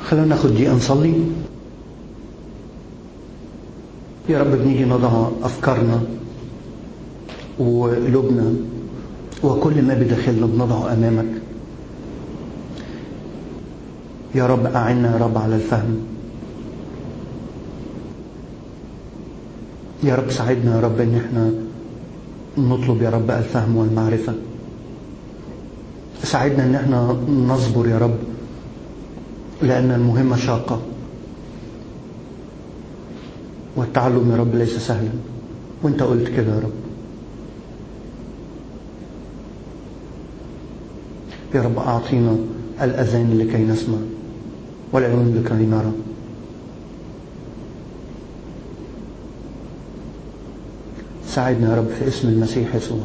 خلونا ناخد دقيقة نصلي يا رب بنيجي نضع أفكارنا وقلوبنا وكل ما بداخلنا بنضعه أمامك يا رب أعنا يا رب على الفهم يا رب ساعدنا يا رب ان احنا نطلب يا رب الفهم والمعرفة ساعدنا ان احنا نصبر يا رب لأن المهمة شاقة والتعلم يا رب ليس سهلا وانت قلت كده يا رب يا رب أعطينا الأذان لكي نسمع والعيون لكي نرى ساعدنا يا رب في اسم المسيح يسوع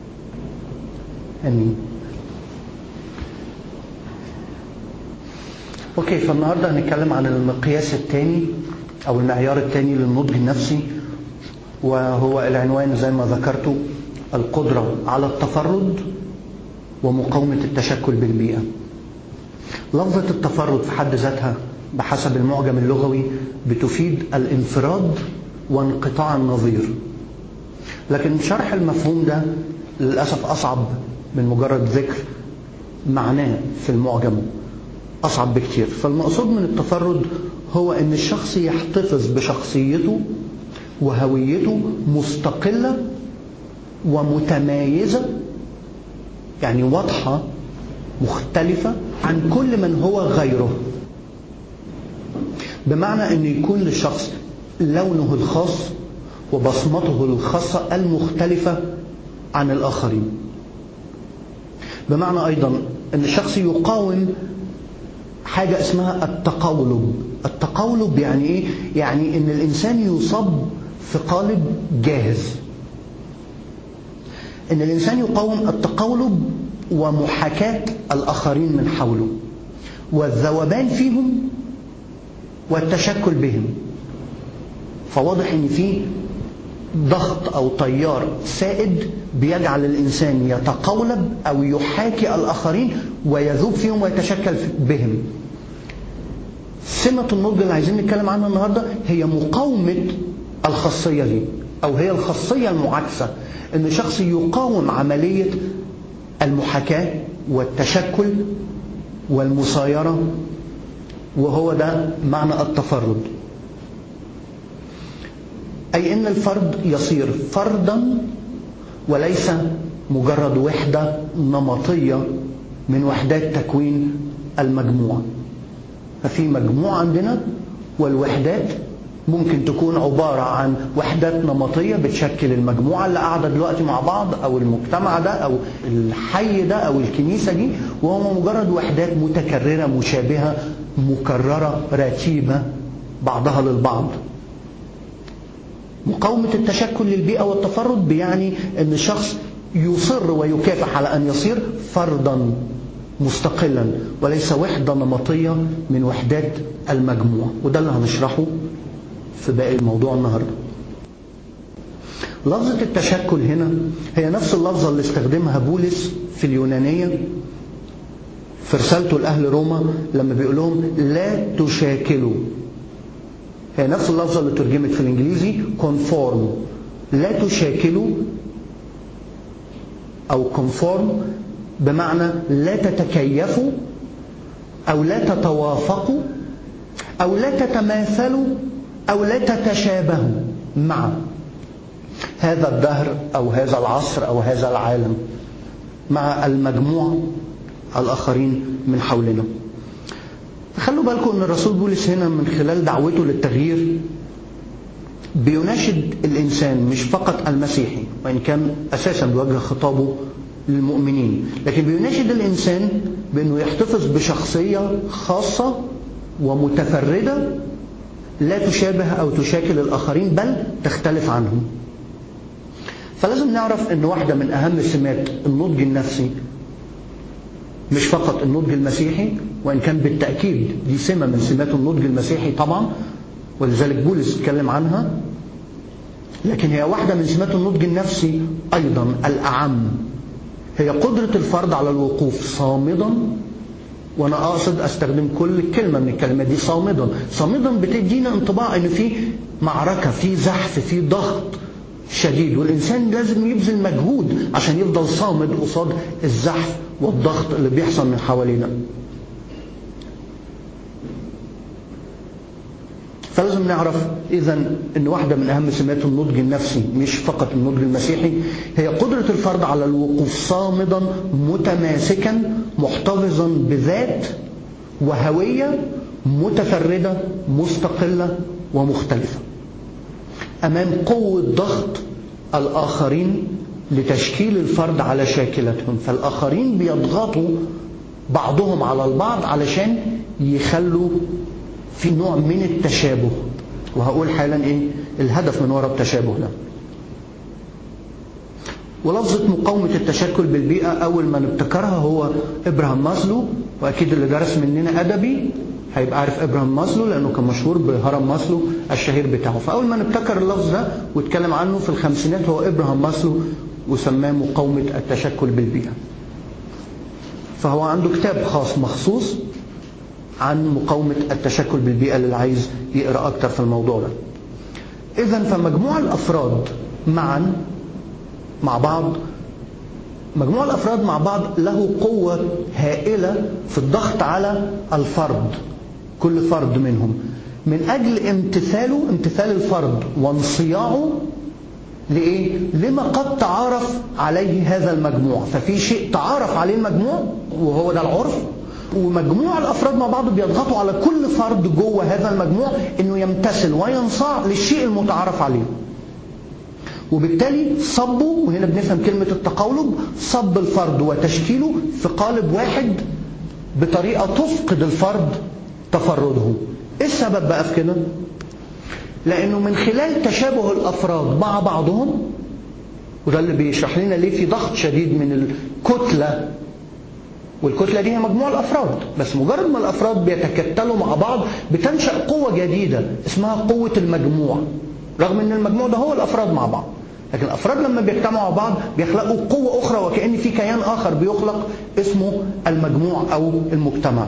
امين اوكي فالنهارده هنتكلم عن المقياس الثاني او المعيار الثاني للنضج النفسي وهو العنوان زي ما ذكرته القدره على التفرد ومقاومه التشكل بالبيئه لفظه التفرد في حد ذاتها بحسب المعجم اللغوي بتفيد الانفراد وانقطاع النظير لكن شرح المفهوم ده للأسف أصعب من مجرد ذكر معناه في المعجم أصعب بكتير فالمقصود من التفرد هو أن الشخص يحتفظ بشخصيته وهويته مستقلة ومتمايزة يعني واضحة مختلفة عن كل من هو غيره بمعنى أن يكون للشخص لونه الخاص وبصمته الخاصة المختلفة عن الآخرين بمعنى أيضا أن الشخص يقاوم حاجة اسمها التقولب التقولب يعني إيه؟ يعني أن الإنسان يصاب في قالب جاهز أن الإنسان يقاوم التقولب ومحاكاة الآخرين من حوله والذوبان فيهم والتشكل بهم فواضح ان في ضغط او تيار سائد بيجعل الانسان يتقولب او يحاكي الاخرين ويذوب فيهم ويتشكل بهم سمة النضج اللي عايزين نتكلم عنها النهارده هي مقاومة الخاصية دي او هي الخاصية المعاكسة ان شخص يقاوم عملية المحاكاة والتشكل والمسايرة وهو ده معنى التفرد أي أن الفرد يصير فردا وليس مجرد وحدة نمطية من وحدات تكوين المجموعة ففي مجموعة عندنا والوحدات ممكن تكون عبارة عن وحدات نمطية بتشكل المجموعة اللي قاعدة دلوقتي مع بعض أو المجتمع ده أو الحي ده أو الكنيسة دي وهم مجرد وحدات متكررة مشابهة مكررة رتيبة بعضها للبعض مقاومة التشكل للبيئة والتفرد بيعني أن الشخص يصر ويكافح على أن يصير فردا مستقلا وليس وحدة نمطية من وحدات المجموع وده اللي هنشرحه في باقي الموضوع النهاردة لفظة التشكل هنا هي نفس اللفظة اللي استخدمها بولس في اليونانية في رسالته لأهل روما لما بيقول لهم لا تشاكلوا هي نفس اللفظة اللي ترجمت في الإنجليزي conform لا تشاكلوا أو conform بمعنى لا تتكيفوا أو لا تتوافقوا أو لا تتماثلوا أو لا تتشابهوا مع هذا الدهر أو هذا العصر أو هذا العالم مع المجموع الآخرين من حولنا خلوا بالكم ان الرسول بولس هنا من خلال دعوته للتغيير بيناشد الانسان مش فقط المسيحي وان كان اساسا بيوجه خطابه للمؤمنين لكن بيناشد الانسان بانه يحتفظ بشخصيه خاصه ومتفرده لا تشابه او تشاكل الاخرين بل تختلف عنهم فلازم نعرف ان واحده من اهم سمات النضج النفسي مش فقط النضج المسيحي وإن كان بالتأكيد دي سمة من سمات النضج المسيحي طبعا ولذلك بولس اتكلم عنها لكن هي واحدة من سمات النضج النفسي أيضا الأعم هي قدرة الفرد على الوقوف صامدا وانا اقصد استخدم كل كلمه من الكلمات دي صامدا صامدا بتدينا انطباع ان في معركه في زحف في ضغط شديد والانسان لازم يبذل مجهود عشان يفضل صامد قصاد الزحف والضغط اللي بيحصل من حوالينا فلازم نعرف اذا ان واحده من اهم سمات النضج النفسي مش فقط النضج المسيحي هي قدره الفرد على الوقوف صامدا متماسكا محتفظا بذات وهويه متفرده مستقله ومختلفه امام قوه ضغط الاخرين لتشكيل الفرد على شاكلتهم فالاخرين بيضغطوا بعضهم على البعض علشان يخلوا في نوع من التشابه وهقول حالا ايه الهدف من وراء التشابه ده ولفظة مقاومة التشكل بالبيئة أول ما نبتكرها هو إبراهام ماسلو وأكيد اللي درس مننا أدبي هيبقى عارف إبراهام ماسلو لأنه كان مشهور بهرم ماسلو الشهير بتاعه فأول ما نبتكر اللفظ ده واتكلم عنه في الخمسينات هو إبراهام ماسلو وسماه مقاومة التشكل بالبيئة فهو عنده كتاب خاص مخصوص عن مقاومة التشكل بالبيئة اللي عايز يقرأ أكتر في الموضوع ده إذا فمجموع الأفراد معا مع بعض مجموع الأفراد مع بعض له قوة هائلة في الضغط على الفرد كل فرد منهم من أجل امتثاله امتثال الفرد وانصياعه لإيه؟ لما قد تعارف عليه هذا المجموع ففي شيء تعارف عليه المجموع وهو ده العرف ومجموع الافراد مع بعض بيضغطوا على كل فرد جوه هذا المجموع انه يمتثل وينصاع للشيء المتعارف عليه وبالتالي صبوا وهنا بنفهم كلمة التقولب صب الفرد وتشكيله في قالب واحد بطريقة تفقد الفرد تفرده ايه السبب بقى في كده لانه من خلال تشابه الافراد مع بعضهم وده اللي بيشرح لنا ليه في ضغط شديد من الكتله والكتلة دي هي مجموع الأفراد بس مجرد ما الأفراد بيتكتلوا مع بعض بتنشأ قوة جديدة اسمها قوة المجموع رغم أن المجموع ده هو الأفراد مع بعض لكن الأفراد لما بيجتمعوا مع بعض بيخلقوا قوة أخرى وكأن في كيان آخر بيخلق اسمه المجموع أو المجتمع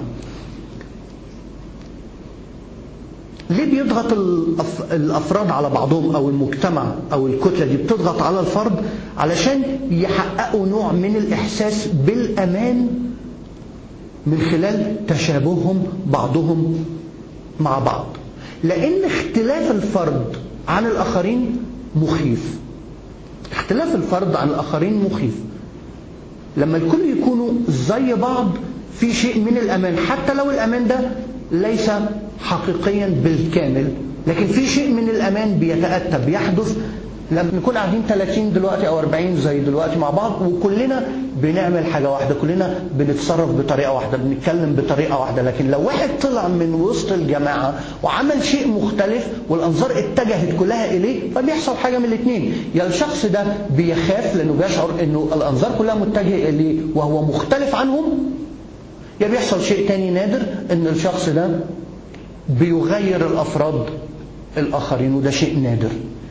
ليه بيضغط الافراد على بعضهم او المجتمع او الكتله دي بتضغط على الفرد علشان يحققوا نوع من الاحساس بالامان من خلال تشابههم بعضهم مع بعض لان اختلاف الفرد عن الاخرين مخيف اختلاف الفرد عن الاخرين مخيف لما الكل يكونوا زي بعض في شيء من الامان حتى لو الامان ده ليس حقيقيا بالكامل لكن في شيء من الامان بيتاتى بيحدث لما نكون قاعدين 30 دلوقتي او 40 زي دلوقتي مع بعض وكلنا بنعمل حاجه واحده كلنا بنتصرف بطريقه واحده بنتكلم بطريقه واحده لكن لو واحد طلع من وسط الجماعه وعمل شيء مختلف والانظار اتجهت كلها اليه فبيحصل حاجه من الاثنين يا الشخص ده بيخاف لانه بيشعر انه الانظار كلها متجهه اليه وهو مختلف عنهم يا بيحصل شيء تاني نادر ان الشخص ده بيغير الافراد الاخرين وده شيء نادر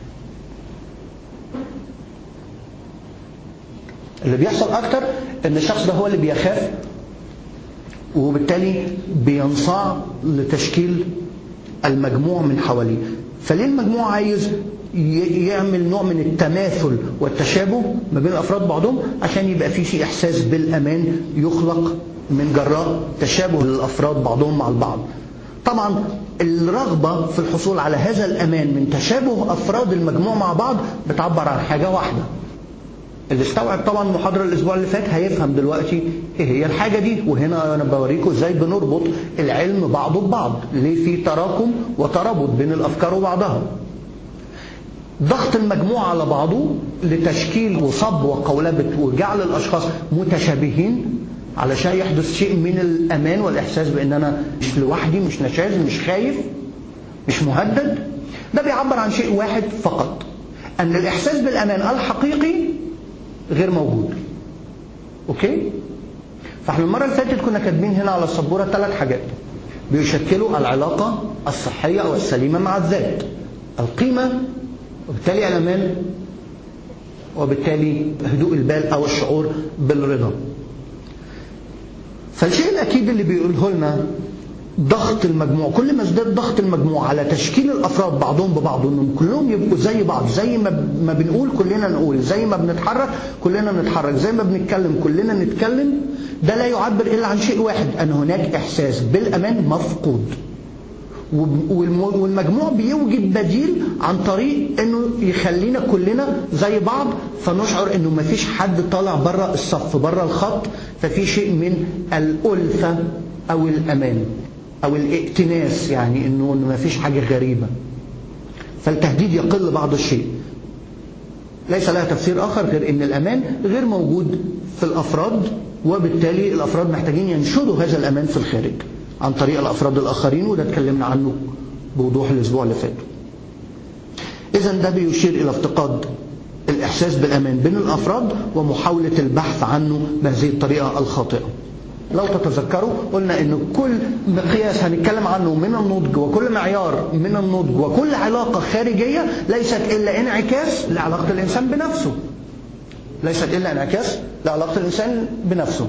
اللي بيحصل اكتر ان الشخص ده هو اللي بيخاف وبالتالي بينصاع لتشكيل المجموع من حواليه فليه المجموع عايز يعمل نوع من التماثل والتشابه ما بين الافراد بعضهم عشان يبقى في شيء احساس بالامان يخلق من جراء تشابه الافراد بعضهم مع البعض طبعا الرغبه في الحصول على هذا الامان من تشابه افراد المجموع مع بعض بتعبر عن حاجه واحده اللي استوعب طبعا محاضرة الأسبوع اللي فات هيفهم دلوقتي إيه هي الحاجة دي وهنا أنا بوريكم إزاي بنربط العلم بعضه ببعض ليه في تراكم وترابط بين الأفكار وبعضها ضغط المجموع على بعضه لتشكيل وصب وقولبة وجعل الأشخاص متشابهين علشان يحدث شيء من الأمان والإحساس بأن أنا مش لوحدي مش نشاز مش خايف مش مهدد ده بيعبر عن شيء واحد فقط أن الإحساس بالأمان الحقيقي غير موجود اوكي فاحنا المره اللي فاتت كنا كاتبين هنا على السبوره ثلاث حاجات بيشكلوا العلاقه الصحيه او السليمه مع الذات القيمه وبالتالي الامان وبالتالي هدوء البال او الشعور بالرضا فالشيء الأكيد اللي بيقوله لنا ضغط المجموع كل ما ازداد ضغط المجموع على تشكيل الافراد بعضهم ببعض انهم كلهم يبقوا زي بعض زي ما ما بنقول كلنا نقول زي ما بنتحرك كلنا نتحرك زي ما بنتكلم كلنا نتكلم ده لا يعبر الا عن شيء واحد ان هناك احساس بالامان مفقود والمجموع بيوجد بديل عن طريق انه يخلينا كلنا زي بعض فنشعر انه ما فيش حد طالع بره الصف بره الخط ففي شيء من الالفه او الامان او الائتناس يعني انه ما فيش حاجه غريبه فالتهديد يقل بعض الشيء ليس لها تفسير اخر غير ان الامان غير موجود في الافراد وبالتالي الافراد محتاجين ينشروا هذا الامان في الخارج عن طريق الافراد الاخرين وده اتكلمنا عنه بوضوح الاسبوع اللي فات اذا ده بيشير الى افتقاد الاحساس بالامان بين الافراد ومحاوله البحث عنه بهذه الطريقه الخاطئه لو تتذكروا قلنا ان كل مقياس هنتكلم عنه من النضج وكل معيار من النضج وكل علاقة خارجية ليست إلا انعكاس لعلاقة الإنسان بنفسه ليست إلا انعكاس لعلاقة الإنسان بنفسه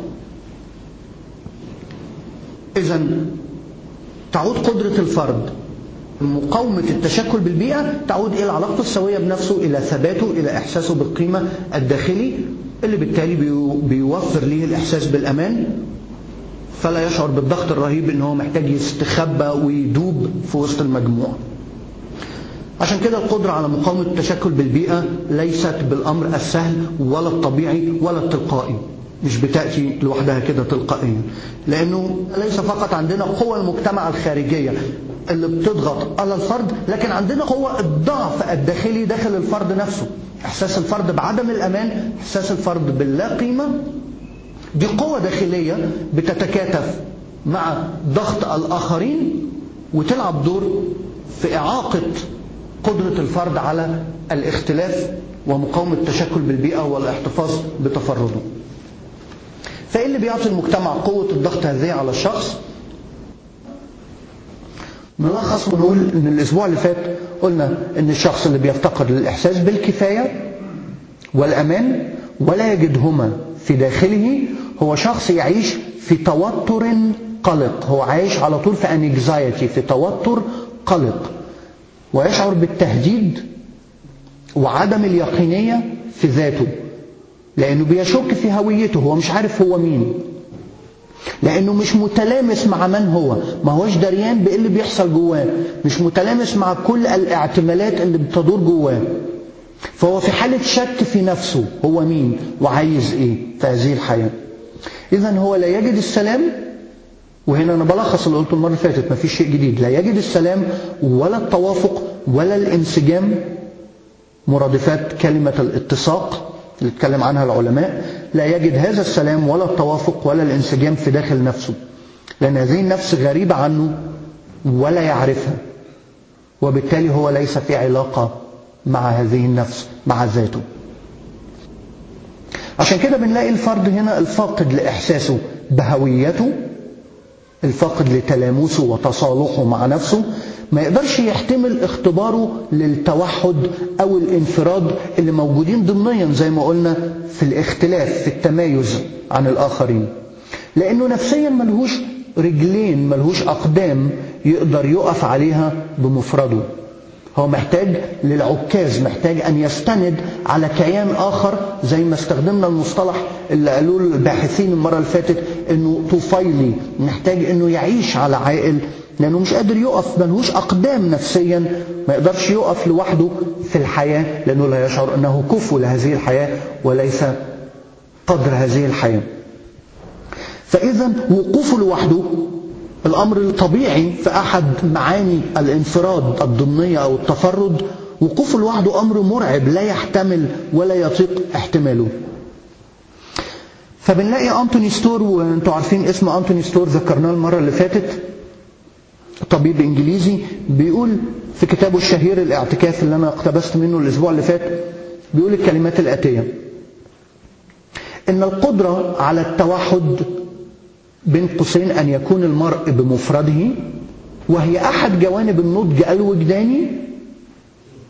إذا تعود قدرة الفرد مقاومة التشكل بالبيئة تعود إلى علاقته السوية بنفسه إلى ثباته إلى إحساسه بالقيمة الداخلي اللي بالتالي بيوفر ليه الإحساس بالأمان فلا يشعر بالضغط الرهيب ان هو محتاج يستخبى ويدوب في وسط المجموع عشان كده القدرة على مقاومة التشكل بالبيئة ليست بالأمر السهل ولا الطبيعي ولا التلقائي مش بتأتي لوحدها كده تلقائيا لأنه ليس فقط عندنا قوى المجتمع الخارجية اللي بتضغط على الفرد لكن عندنا قوة الضعف الداخلي داخل الفرد نفسه إحساس الفرد بعدم الأمان إحساس الفرد باللا قيمة دي قوة داخلية بتتكاتف مع ضغط الآخرين وتلعب دور في إعاقة قدرة الفرد على الاختلاف ومقاومة التشكل بالبيئة والاحتفاظ بتفرده فإيه اللي بيعطي المجتمع قوة الضغط هذه على الشخص نلخص ونقول ان الاسبوع اللي فات قلنا ان الشخص اللي بيفتقد للاحساس بالكفايه والامان ولا يجدهما في داخله هو شخص يعيش في توتر قلق هو عايش على طول في انكزايتي في توتر قلق ويشعر بالتهديد وعدم اليقينية في ذاته لأنه بيشك في هويته هو مش عارف هو مين لأنه مش متلامس مع من هو ما هوش دريان بإيه اللي بيحصل جواه مش متلامس مع كل الاعتمالات اللي بتدور جواه فهو في حالة شك في نفسه هو مين وعايز ايه في هذه الحياة اذا هو لا يجد السلام وهنا انا بلخص اللي قلته المرة اللي فاتت ما فيش شيء جديد لا يجد السلام ولا التوافق ولا الانسجام مرادفات كلمة الاتساق اللي اتكلم عنها العلماء لا يجد هذا السلام ولا التوافق ولا الانسجام في داخل نفسه لأن هذه النفس غريبة عنه ولا يعرفها وبالتالي هو ليس في علاقة مع هذه النفس مع ذاته عشان كده بنلاقي الفرد هنا الفاقد لإحساسه بهويته الفاقد لتلامسه وتصالحه مع نفسه ما يقدرش يحتمل اختباره للتوحد أو الانفراد اللي موجودين ضمنيا زي ما قلنا في الاختلاف في التمايز عن الآخرين لأنه نفسيا ملهوش رجلين ملهوش أقدام يقدر يقف عليها بمفرده هو محتاج للعكاز محتاج أن يستند على كيان آخر زي ما استخدمنا المصطلح اللي قالوه الباحثين المرة اللي فاتت انه طفيلي محتاج انه يعيش على عائل لانه مش قادر يقف ملهوش اقدام نفسيا ما يقدرش يقف لوحده في الحياة لانه لا يشعر انه كفو لهذه الحياة وليس قدر هذه الحياة فاذا وقوفه لوحده الأمر الطبيعي في أحد معاني الانفراد الضمنية أو التفرد وقوفه لوحده أمر مرعب لا يحتمل ولا يطيق احتماله فبنلاقي أنتوني ستور وانتوا عارفين اسم أنتوني ستور ذكرناه المرة اللي فاتت طبيب إنجليزي بيقول في كتابه الشهير الاعتكاف اللي أنا اقتبست منه الأسبوع اللي فات بيقول الكلمات الآتية إن القدرة على التوحد بين قوسين أن يكون المرء بمفرده وهي أحد جوانب النضج الوجداني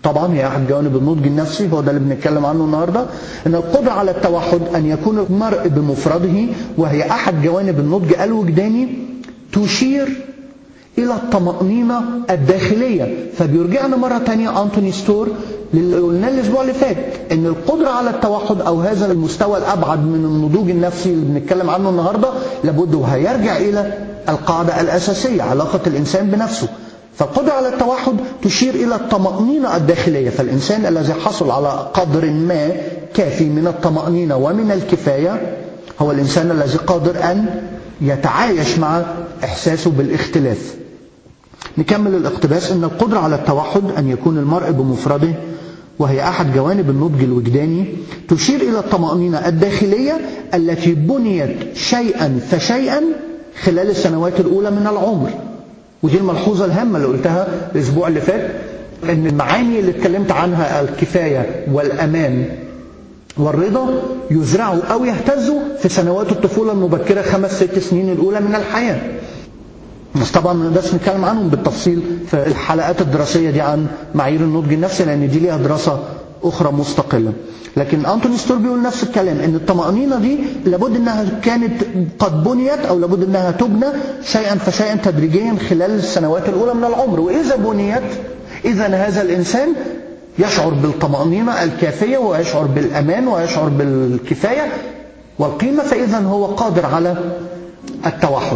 طبعا هي احد جوانب النضج النفسي هو ده اللي بنتكلم عنه النهارده ان القدره على التوحد ان يكون المرء بمفرده وهي احد جوانب النضج الوجداني تشير الى الطمانينه الداخليه فبيرجعنا مره ثانيه انتوني ستور اللي قلناه الاسبوع اللي فات ان القدره على التوحد او هذا المستوى الابعد من النضوج النفسي اللي بنتكلم عنه النهارده لابد وهيرجع الى القاعده الاساسيه علاقه الانسان بنفسه فالقدرة على التوحد تشير إلى الطمأنينة الداخلية فالإنسان الذي حصل على قدر ما كافي من الطمأنينة ومن الكفاية هو الإنسان الذي قادر أن يتعايش مع إحساسه بالاختلاف نكمل الاقتباس أن القدرة على التوحد أن يكون المرء بمفرده وهي أحد جوانب النضج الوجداني تشير إلى الطمأنينة الداخلية التي بنيت شيئا فشيئا خلال السنوات الأولى من العمر ودي الملحوظة الهامة اللي قلتها الأسبوع اللي فات إن المعاني اللي اتكلمت عنها الكفاية والأمان والرضا يزرعوا أو يهتزوا في سنوات الطفولة المبكرة خمس ست سنين الأولى من الحياة بس طبعا ما نقدرش نتكلم عنهم بالتفصيل في الحلقات الدراسية دي عن معايير النضج النفسي لأن دي ليها دراسة أخرى مستقلة لكن أنتوني ستور بيقول نفس الكلام إن الطمأنينة دي لابد إنها كانت قد بنيت أو لابد إنها تبنى شيئا فشيئا تدريجيا خلال السنوات الأولى من العمر وإذا بنيت إذا هذا الإنسان يشعر بالطمأنينة الكافية ويشعر بالأمان ويشعر بالكفاية والقيمة فإذا هو قادر على التوحد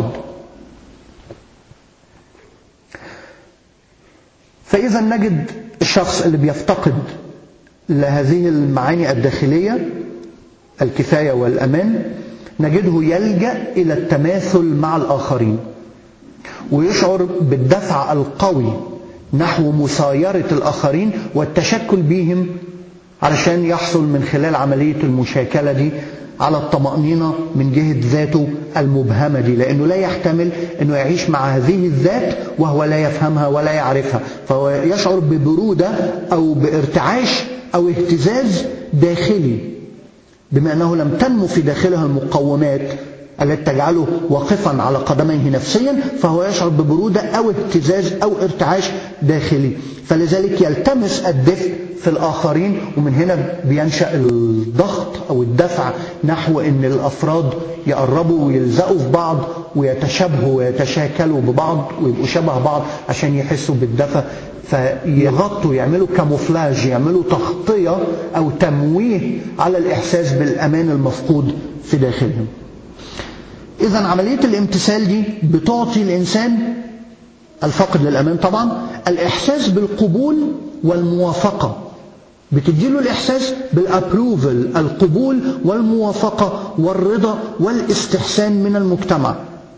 فإذا نجد الشخص اللي بيفتقد لهذه المعاني الداخلية الكفاية والأمان نجده يلجأ إلى التماثل مع الآخرين ويشعر بالدفع القوي نحو مسايرة الآخرين والتشكل بهم علشان يحصل من خلال عملية المشاكلة دي على الطمأنينة من جهة ذاته المبهمة دي لأنه لا يحتمل أنه يعيش مع هذه الذات وهو لا يفهمها ولا يعرفها فهو يشعر ببرودة أو بارتعاش أو اهتزاز داخلي بما أنه لم تنمو في داخلها المقومات التي تجعله واقفا على قدميه نفسيا فهو يشعر ببرودة أو اهتزاز أو ارتعاش داخلي فلذلك يلتمس الدفء في الآخرين ومن هنا بينشأ الضغط أو الدفع نحو أن الأفراد يقربوا ويلزقوا في بعض ويتشابهوا ويتشاكلوا ببعض ويبقوا شبه بعض عشان يحسوا بالدفى فيغطوا يعملوا كاموفلاج يعملوا تغطية أو تمويه على الإحساس بالأمان المفقود في داخلهم إذا عملية الامتثال دي بتعطي الإنسان الفقد للأمان طبعا الإحساس بالقبول والموافقة بتديله الإحساس بالأبروفل القبول والموافقة والرضا والاستحسان من المجتمع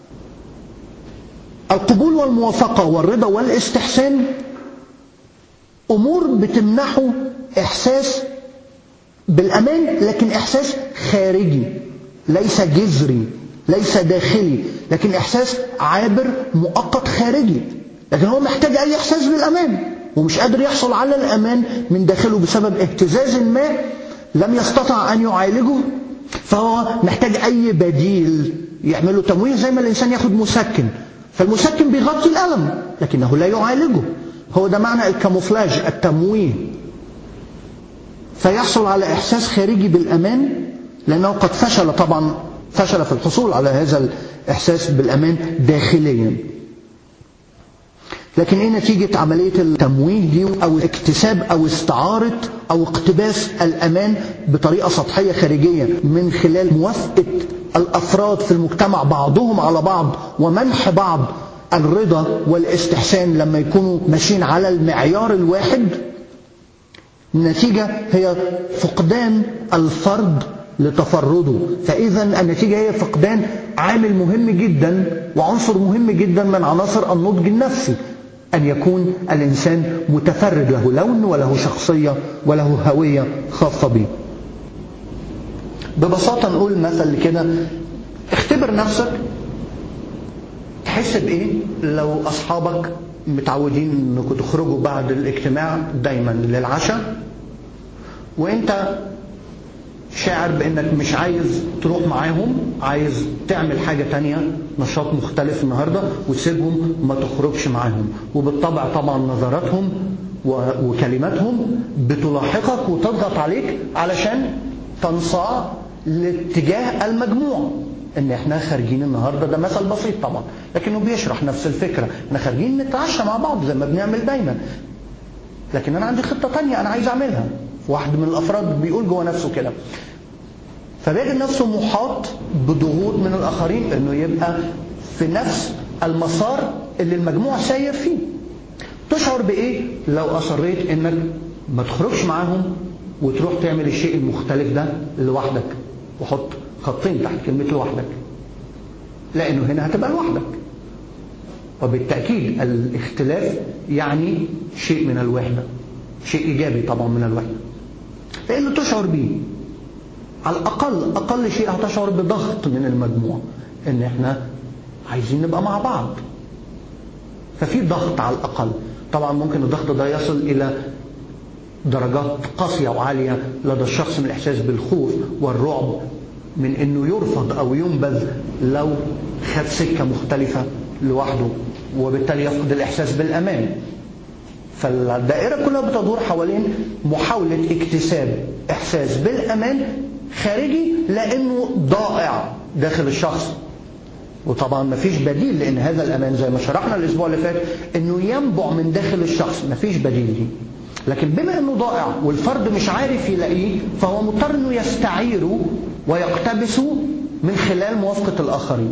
القبول والموافقة والرضا والاستحسان أمور بتمنحه إحساس بالأمان لكن إحساس خارجي ليس جذري ليس داخلي لكن إحساس عابر مؤقت خارجي لكن هو محتاج أي إحساس بالأمان ومش قادر يحصل على الأمان من داخله بسبب اهتزاز ما لم يستطع أن يعالجه فهو محتاج أي بديل يعمله تمويه زي ما الإنسان ياخد مسكن فالمسكن بيغطي الألم لكنه لا يعالجه هو ده معنى الكاموفلاج التمويه فيحصل على إحساس خارجي بالأمان لأنه قد فشل طبعا فشل في الحصول على هذا الإحساس بالأمان داخليا لكن ايه نتيجة عملية التمويه دي او اكتساب او استعارة او اقتباس الامان بطريقة سطحية خارجية من خلال موافقة الافراد في المجتمع بعضهم على بعض ومنح بعض الرضا والاستحسان لما يكونوا ماشيين على المعيار الواحد النتيجة هي فقدان الفرد لتفرده فإذا النتيجة هي فقدان عامل مهم جدا وعنصر مهم جدا من عناصر النضج النفسي أن يكون الإنسان متفرد له لون وله شخصية وله هوية خاصة به ببساطة نقول مثل كده اختبر نفسك تحس بإيه لو أصحابك متعودين أنكم تخرجوا بعد الاجتماع دايما للعشاء وانت شاعر بانك مش عايز تروح معاهم عايز تعمل حاجة تانية نشاط مختلف النهاردة وتسيبهم وما تخرجش معاهم وبالطبع طبعا نظراتهم وكلماتهم بتلاحقك وتضغط عليك علشان تنصاع لاتجاه المجموع ان احنا خارجين النهارده ده مثل بسيط طبعا لكنه بيشرح نفس الفكره احنا خارجين نتعشى مع بعض زي ما بنعمل دايما لكن انا عندي خطه تانية انا عايز اعملها واحد من الافراد بيقول جوه نفسه كده فبيجد نفسه محاط بضغوط من الاخرين انه يبقى في نفس المسار اللي المجموع ساير فيه تشعر بايه لو اصريت انك ما تخرجش معاهم وتروح تعمل الشيء المختلف ده لوحدك وحط خطين تحت كلمة لوحدك لأنه هنا هتبقى لوحدك وبالتأكيد الاختلاف يعني شيء من الوحدة شيء إيجابي طبعا من الوحدة لأنه تشعر به على الأقل أقل شيء هتشعر بضغط من المجموع إن إحنا عايزين نبقى مع بعض ففي ضغط على الأقل طبعا ممكن الضغط ده يصل إلى درجات قاسية وعالية لدى الشخص من الإحساس بالخوف والرعب من انه يرفض او ينبذ لو خد سكه مختلفه لوحده وبالتالي يفقد الاحساس بالامان فالدائره كلها بتدور حوالين محاوله اكتساب احساس بالامان خارجي لانه ضائع داخل الشخص وطبعا ما فيش بديل لان هذا الامان زي ما شرحنا الاسبوع اللي فات انه ينبع من داخل الشخص ما فيش بديل ليه لكن بما انه ضائع والفرد مش عارف يلاقيه فهو مضطر انه يستعيره ويقتبسه من خلال موافقة الآخرين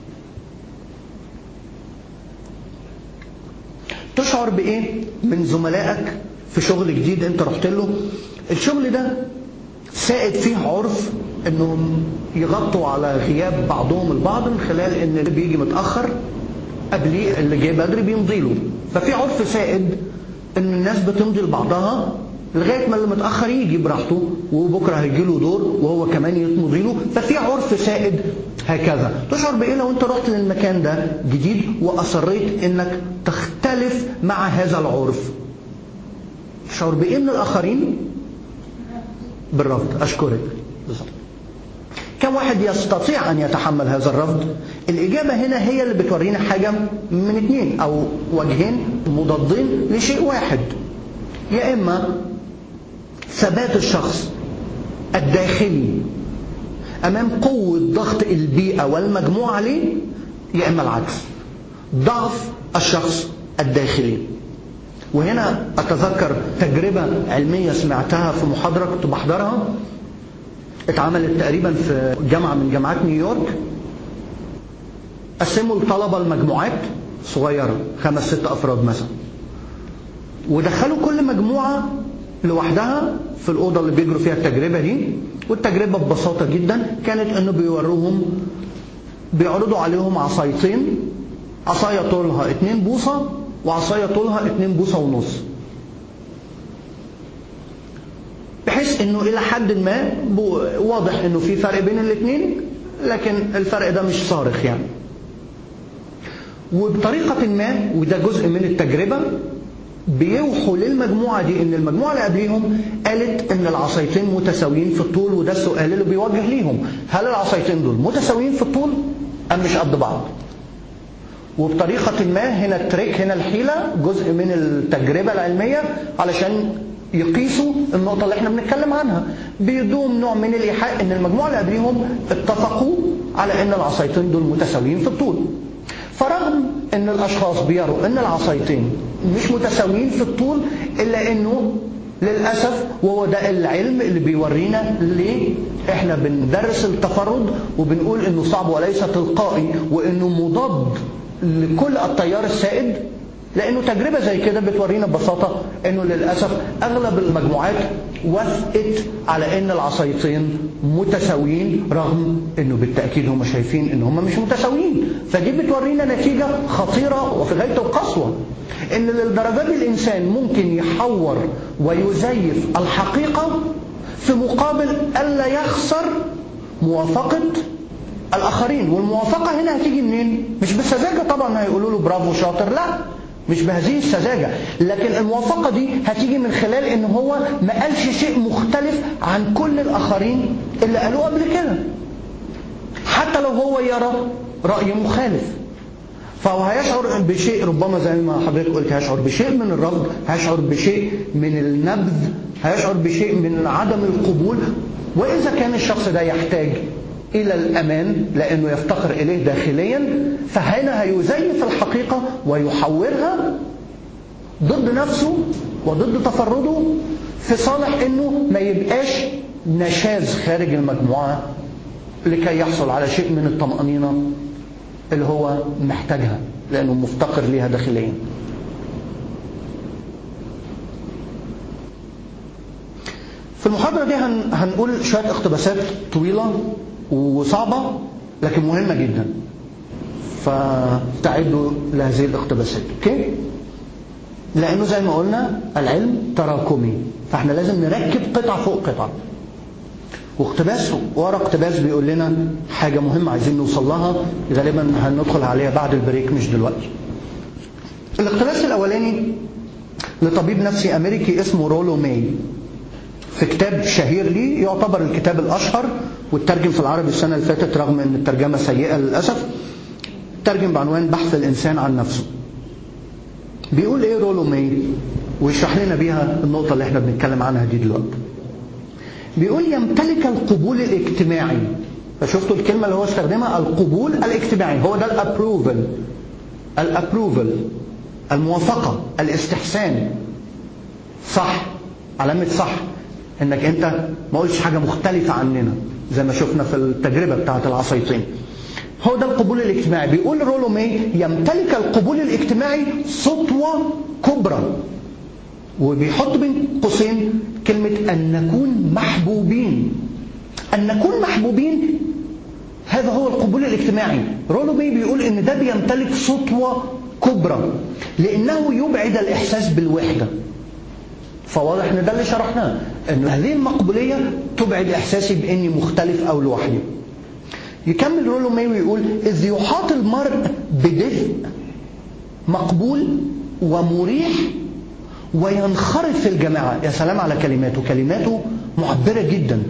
تشعر بإيه من زملائك في شغل جديد أنت رحت له الشغل ده سائد فيه عرف انهم يغطوا على غياب بعضهم البعض من خلال ان اللي بيجي متاخر قبليه اللي جاي بدري بيمضي له ففي عرف سائد ان الناس بتمضي لبعضها لغايه ما اللي متاخر يجي براحته وبكره هيجي له دور وهو كمان يتمضي له ففي عرف سائد هكذا تشعر بايه لو انت رحت للمكان ده جديد واصريت انك تختلف مع هذا العرف تشعر بايه من الاخرين بالرفض اشكرك بالظبط كم واحد يستطيع ان يتحمل هذا الرفض الاجابه هنا هي اللي بتورينا حاجه من اثنين او وجهين مضادين لشيء واحد يا اما ثبات الشخص الداخلي امام قوه ضغط البيئه والمجموعه عليه يا اما العكس ضعف الشخص الداخلي وهنا اتذكر تجربه علميه سمعتها في محاضره كنت بحضرها اتعملت تقريبا في جامعه من جامعات نيويورك قسموا الطلبه المجموعات صغيره خمس ست افراد مثلا ودخلوا كل مجموعه لوحدها في الأوضة اللي بيجروا فيها التجربة دي والتجربة ببساطة جدا كانت أنه بيوروهم بيعرضوا عليهم عصايتين عصاية طولها 2 بوصة وعصاية طولها 2 بوصة ونص بحيث انه الى حد ما واضح انه في فرق بين الاثنين لكن الفرق ده مش صارخ يعني وبطريقة ما وده جزء من التجربة بيوحوا للمجموعة دي ان المجموعة اللي قبليهم قالت ان العصايتين متساويين في الطول وده السؤال اللي بيوجه ليهم هل العصايتين دول متساويين في الطول ام مش قد بعض وبطريقة ما هنا التريك هنا الحيلة جزء من التجربة العلمية علشان يقيسوا النقطة اللي احنا بنتكلم عنها بيدوم نوع من الإيحاء ان المجموعة اللي قبليهم اتفقوا على ان العصايتين دول متساويين في الطول فرغم ان الاشخاص بيروا ان العصايتين مش متساويين في الطول الا انه للاسف وهو ده العلم اللي بيورينا ليه احنا بندرس التفرد وبنقول انه صعب وليس تلقائي وانه مضاد لكل التيار السائد لانه تجربه زي كده بتورينا ببساطه انه للاسف اغلب المجموعات وافقت على ان العصايتين متساويين رغم انه بالتاكيد هم شايفين ان هم مش متساويين فدي بتورينا نتيجه خطيره وفي غايه القسوه ان للدرجه دي الانسان ممكن يحور ويزيف الحقيقه في مقابل الا يخسر موافقه الاخرين والموافقه هنا هتيجي منين مش بالسذاجه طبعا هيقولوا له برافو شاطر لا مش بهذه السذاجة لكن الموافقة دي هتيجي من خلال ان هو ما قالش شيء مختلف عن كل الاخرين اللي قالوه قبل كده حتى لو هو يرى رأي مخالف فهو هيشعر بشيء ربما زي ما حضرتك قلت هيشعر بشيء من الرفض هيشعر بشيء من النبذ هيشعر بشيء من عدم القبول وإذا كان الشخص ده يحتاج إلى الأمان لأنه يفتقر إليه داخليا فهنا هيزيف الحقيقة ويحورها ضد نفسه وضد تفرده في صالح انه ما يبقاش نشاز خارج المجموعة لكي يحصل على شيء من الطمأنينة اللي هو محتاجها لأنه مفتقر ليها داخليا في المحاضرة دي هنقول شوية اقتباسات طويلة وصعبة لكن مهمة جدا فتعدوا لهذه الاقتباسات اوكي لانه زي ما قلنا العلم تراكمي فاحنا لازم نركب قطعة فوق قطعة واقتباس ورا اقتباس بيقول لنا حاجة مهمة عايزين نوصل لها غالبا هندخل عليها بعد البريك مش دلوقتي الاقتباس الاولاني لطبيب نفسي امريكي اسمه رولو ماي في كتاب شهير ليه يعتبر الكتاب الاشهر والترجم في العربي السنة اللي فاتت رغم ان الترجمة سيئة للأسف ترجم بعنوان بحث الإنسان عن نفسه بيقول ايه رولو ماي ويشرح لنا بيها النقطة اللي احنا بنتكلم عنها دي دلوقتي بيقول يمتلك القبول الاجتماعي فشفتوا الكلمة اللي هو استخدمها القبول الاجتماعي هو ده الابروفل الابروفل الموافقة الاستحسان صح علامة صح انك انت ما قلتش حاجة مختلفة عننا زي ما شفنا في التجربة بتاعت العصايتين هو ده القبول الاجتماعي بيقول رولو ماي يمتلك القبول الاجتماعي سطوة كبرى وبيحط بين قوسين كلمة أن نكون محبوبين أن نكون محبوبين هذا هو القبول الاجتماعي رولو ماي بيقول ان ده بيمتلك سطوة كبرى لأنه يبعد الإحساس بالوحدة فواضح ان ده اللي شرحناه ان هذه المقبولية تبعد إحساسي بإني مختلف أو لوحدي يكمل رولو ماي ويقول إذ يحاط المرء بدفء مقبول ومريح وينخرط في الجماعة يا سلام على كلماته كلماته معبرة جدا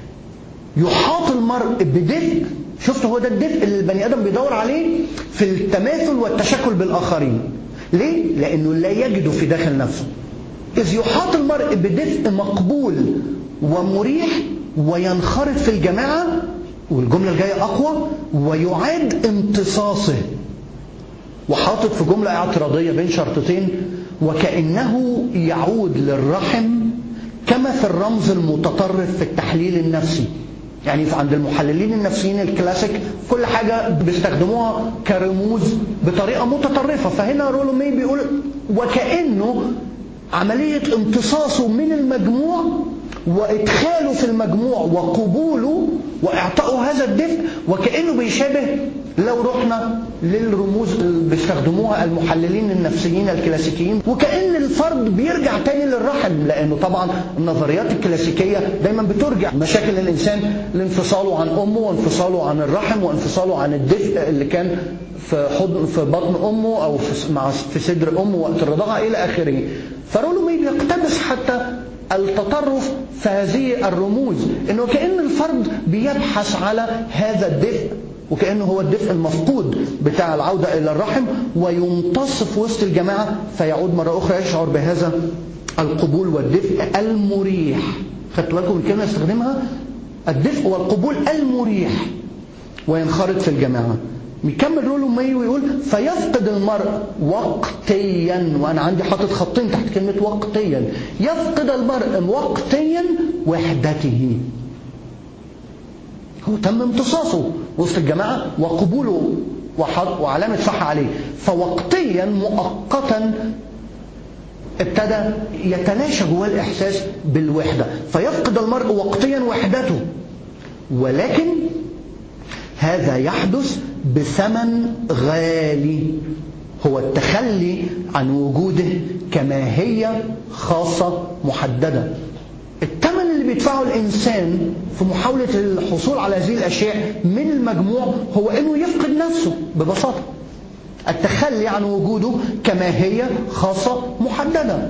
يحاط المرء بدفء شفت هو ده الدفء اللي البني آدم بيدور عليه في التماثل والتشكل بالآخرين ليه؟ لأنه لا يجده في داخل نفسه إذ يحاط المرء بدفء مقبول ومريح وينخرط في الجماعة والجملة الجاية أقوى ويعاد امتصاصه وحاطط في جملة اعتراضية بين شرطتين وكأنه يعود للرحم كما في الرمز المتطرف في التحليل النفسي يعني عند المحللين النفسيين الكلاسيك كل حاجة بيستخدموها كرموز بطريقة متطرفة فهنا رولو مي بيقول وكأنه عملية امتصاصه من المجموع وإدخاله في المجموع وقبوله وإعطائه هذا الدفء وكأنه بيشابه لو رحنا للرموز اللي بيستخدموها المحللين النفسيين الكلاسيكيين وكأن الفرد بيرجع تاني للرحم لأنه طبعا النظريات الكلاسيكية دايما بترجع مشاكل الإنسان لانفصاله عن أمه وانفصاله عن الرحم وانفصاله عن الدفء اللي كان في حضن في بطن أمه أو في مع في صدر أمه وقت الرضاعة إلى آخره فرولو مي بيقتبس حتى التطرف في هذه الرموز انه كأن الفرد بيبحث على هذا الدفء وكأنه هو الدفء المفقود بتاع العودة إلى الرحم ويمتص في وسط الجماعة فيعود مرة أخرى يشعر بهذا القبول والدفء المريح خدتوا بالكم الكلمة استخدمها الدفء والقبول المريح وينخرط في الجماعة يكمل رولو ماي ويقول فيفقد المرء وقتيا وانا عندي حاطط خطين تحت كلمة وقتيا يفقد المرء وقتيا وحدته هو تم امتصاصه وسط الجماعة وقبوله وعلامة صح عليه فوقتيا مؤقتا ابتدى يتلاشى جواه الإحساس بالوحدة فيفقد المرء وقتيا وحدته ولكن هذا يحدث بثمن غالي هو التخلي عن وجوده كماهية خاصة محددة الثمن اللي بيدفعه الإنسان في محاولة الحصول على هذه الأشياء من المجموع هو أنه يفقد نفسه ببساطة التخلي عن وجوده كماهية خاصة محددة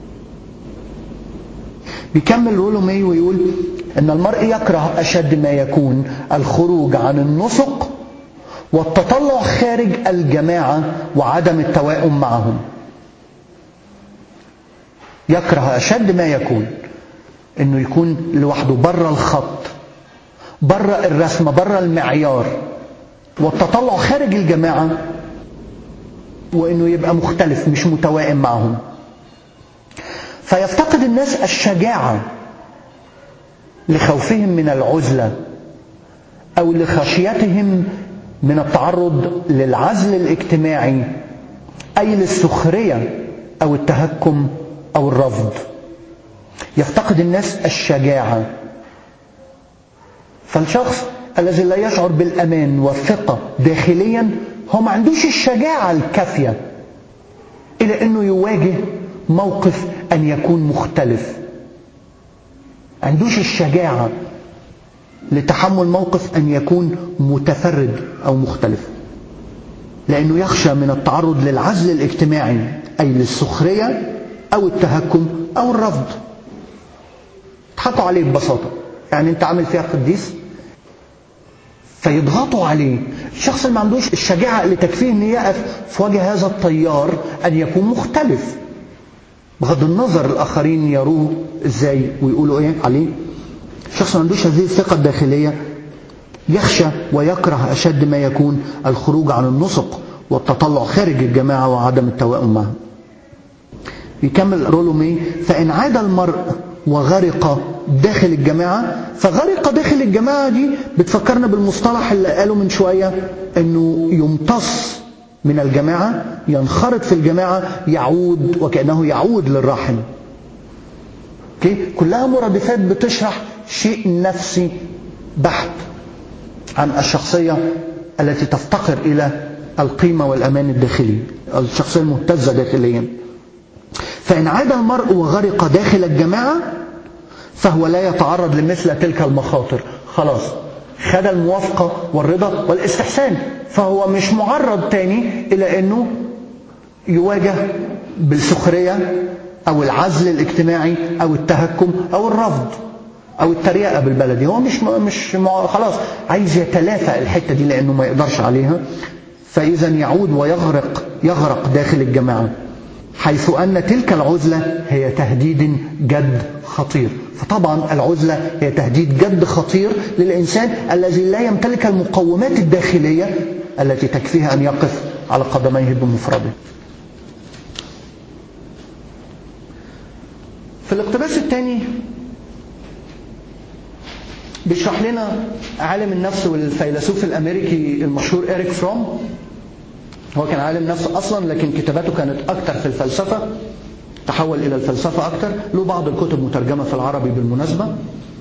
بيكمل رولو ماي ويقول ان المرء يكره اشد ما يكون الخروج عن النسق والتطلع خارج الجماعة وعدم التوائم معهم يكره أشد ما يكون انه يكون لوحده بره الخط بره الرسمة بره المعيار والتطلع خارج الجماعة وانه يبقى مختلف مش متوائم معهم فيفتقد الناس الشجاعة لخوفهم من العزلة او لخشيتهم من التعرض للعزل الاجتماعي اي للسخرية او التهكم او الرفض يفتقد الناس الشجاعة فالشخص الذي لا يشعر بالأمان والثقة داخليا هو ما عندوش الشجاعة الكافية إلى أنه يواجه موقف أن يكون مختلف عندوش الشجاعة لتحمل موقف أن يكون متفرد أو مختلف لأنه يخشى من التعرض للعزل الاجتماعي أي للسخرية أو التهكم أو الرفض تحطوا عليه ببساطة يعني انت عامل فيها قديس فيضغطوا عليه الشخص اللي ما عندوش الشجاعة اللي تكفيه ان يقف في وجه هذا التيار ان يكون مختلف بغض النظر الاخرين يروه ازاي ويقولوا ايه عليه الشخص ما عندوش هذه الثقة الداخلية يخشى ويكره اشد ما يكون الخروج عن النسق والتطلع خارج الجماعة وعدم التوائم معها يكمل رولومي فإن عاد المرء وغرق داخل الجماعة فغرق داخل الجماعة دي بتفكرنا بالمصطلح اللي قاله من شوية انه يمتص من الجماعة ينخرط في الجماعة يعود وكأنه يعود للرحم اوكي كلها مرادفات بتشرح شيء نفسي بحت عن الشخصية التي تفتقر إلى القيمة والأمان الداخلي الشخصية المهتزة داخليا فإن عاد المرء وغرق داخل الجماعة فهو لا يتعرض لمثل تلك المخاطر خلاص خد الموافقة والرضا والاستحسان فهو مش معرض تاني إلى أنه يواجه بالسخرية أو العزل الاجتماعي أو التهكم أو الرفض أو التريقة بالبلدي هو مش مش خلاص عايز يتلافى الحتة دي لأنه ما يقدرش عليها فإذا يعود ويغرق يغرق داخل الجماعة حيث أن تلك العزلة هي تهديد جد خطير فطبعا العزلة هي تهديد جد خطير للإنسان الذي لا يمتلك المقومات الداخلية التي تكفيه أن يقف على قدميه بمفرده في الاقتباس الثاني بيشرح لنا عالم النفس والفيلسوف الأمريكي المشهور إريك فروم هو كان عالم نفس أصلا لكن كتاباته كانت أكثر في الفلسفة تحول إلى الفلسفة أكثر له بعض الكتب مترجمة في العربي بالمناسبة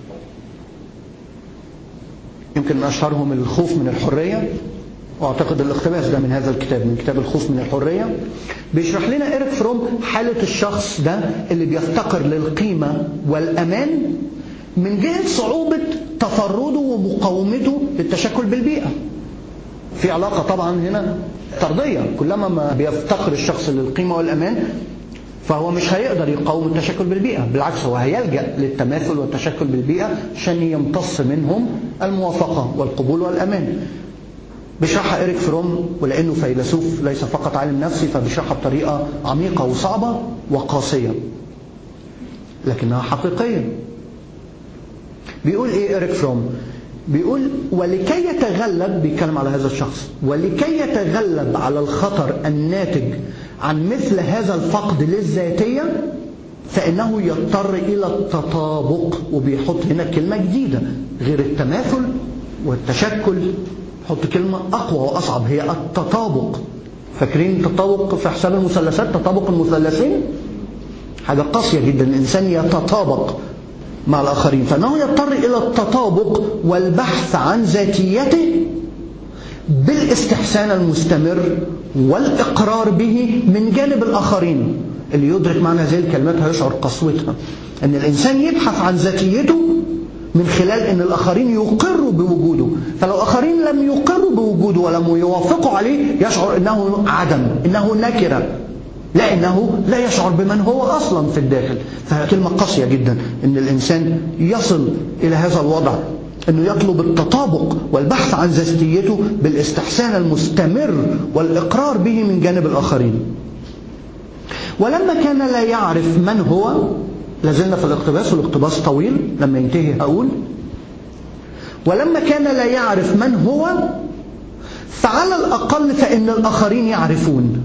يمكن أشهرهم الخوف من الحرية واعتقد الاقتباس ده من هذا الكتاب من كتاب الخوف من الحرية بيشرح لنا إيريك فروم حالة الشخص ده اللي بيفتقر للقيمة والأمان من جهة صعوبة تفرده ومقاومته للتشكل بالبيئة في علاقة طبعا هنا طردية كلما ما بيفتقر الشخص للقيمة والأمان فهو مش هيقدر يقاوم التشكل بالبيئة بالعكس هو هيلجأ للتماثل والتشكل بالبيئة عشان يمتص منهم الموافقة والقبول والأمان بيشرحها إيريك فروم ولأنه فيلسوف ليس فقط عالم نفسي فبيشرحها بطريقة عميقة وصعبة وقاسية لكنها حقيقية بيقول إيه إيريك فروم بيقول ولكي يتغلب بيتكلم على هذا الشخص ولكي يتغلب على الخطر الناتج عن مثل هذا الفقد للذاتية فإنه يضطر إلى التطابق وبيحط هنا كلمة جديدة غير التماثل والتشكل حط كلمة أقوى وأصعب هي التطابق فاكرين التطابق في حساب المثلثات تطابق المثلثين حاجة قاسية جدا الإنسان يتطابق مع الآخرين فإنه يضطر إلى التطابق والبحث عن ذاتيته بالاستحسان المستمر والإقرار به من جانب الآخرين اللي يدرك معنى هذه الكلمات هيشعر قسوتها أن الإنسان يبحث عن ذاتيته من خلال أن الآخرين يقروا بوجوده فلو الآخرين لم يقروا بوجوده ولم يوافقوا عليه يشعر أنه عدم أنه نكرة لأنه لا يشعر بمن هو أصلا في الداخل فكلمة قاسية جدا أن الإنسان يصل إلى هذا الوضع أنه يطلب التطابق والبحث عن ذاتيته بالاستحسان المستمر والإقرار به من جانب الآخرين ولما كان لا يعرف من هو لازلنا في الاقتباس والاقتباس طويل لما ينتهي هقول ولما كان لا يعرف من هو فعلى الأقل فإن الآخرين يعرفون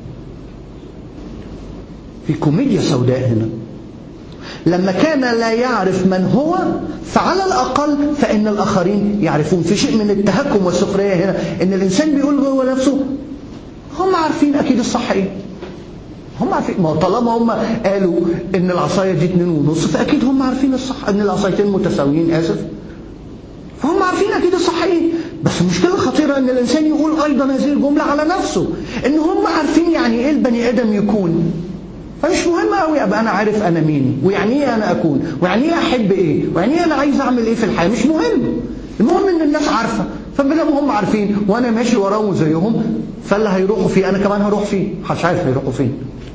في كوميديا سوداء هنا لما كان لا يعرف من هو فعلى الأقل فإن الآخرين يعرفون في شيء من التهكم والسخرية هنا إن الإنسان بيقول جوه نفسه هم عارفين أكيد الصح إيه هم عارفين ما طالما هم قالوا إن العصاية دي اتنين ونص فأكيد هم عارفين الصح إن العصايتين متساويين آسف فهم عارفين أكيد الصح إيه بس المشكلة الخطيرة إن الإنسان يقول أيضا هذه الجملة على نفسه إن هم عارفين يعني إيه البني آدم يكون فمش مهم قوي ابقى انا عارف انا مين ويعني ايه انا اكون ويعني ايه احب ايه ويعني ايه انا عايز اعمل ايه في الحياه مش مهم المهم ان الناس عارفه فبدل هم عارفين وانا ماشي وراهم زيهم فاللي هيروحوا فيه انا كمان هروح فيه محدش عارف هيروحوا فين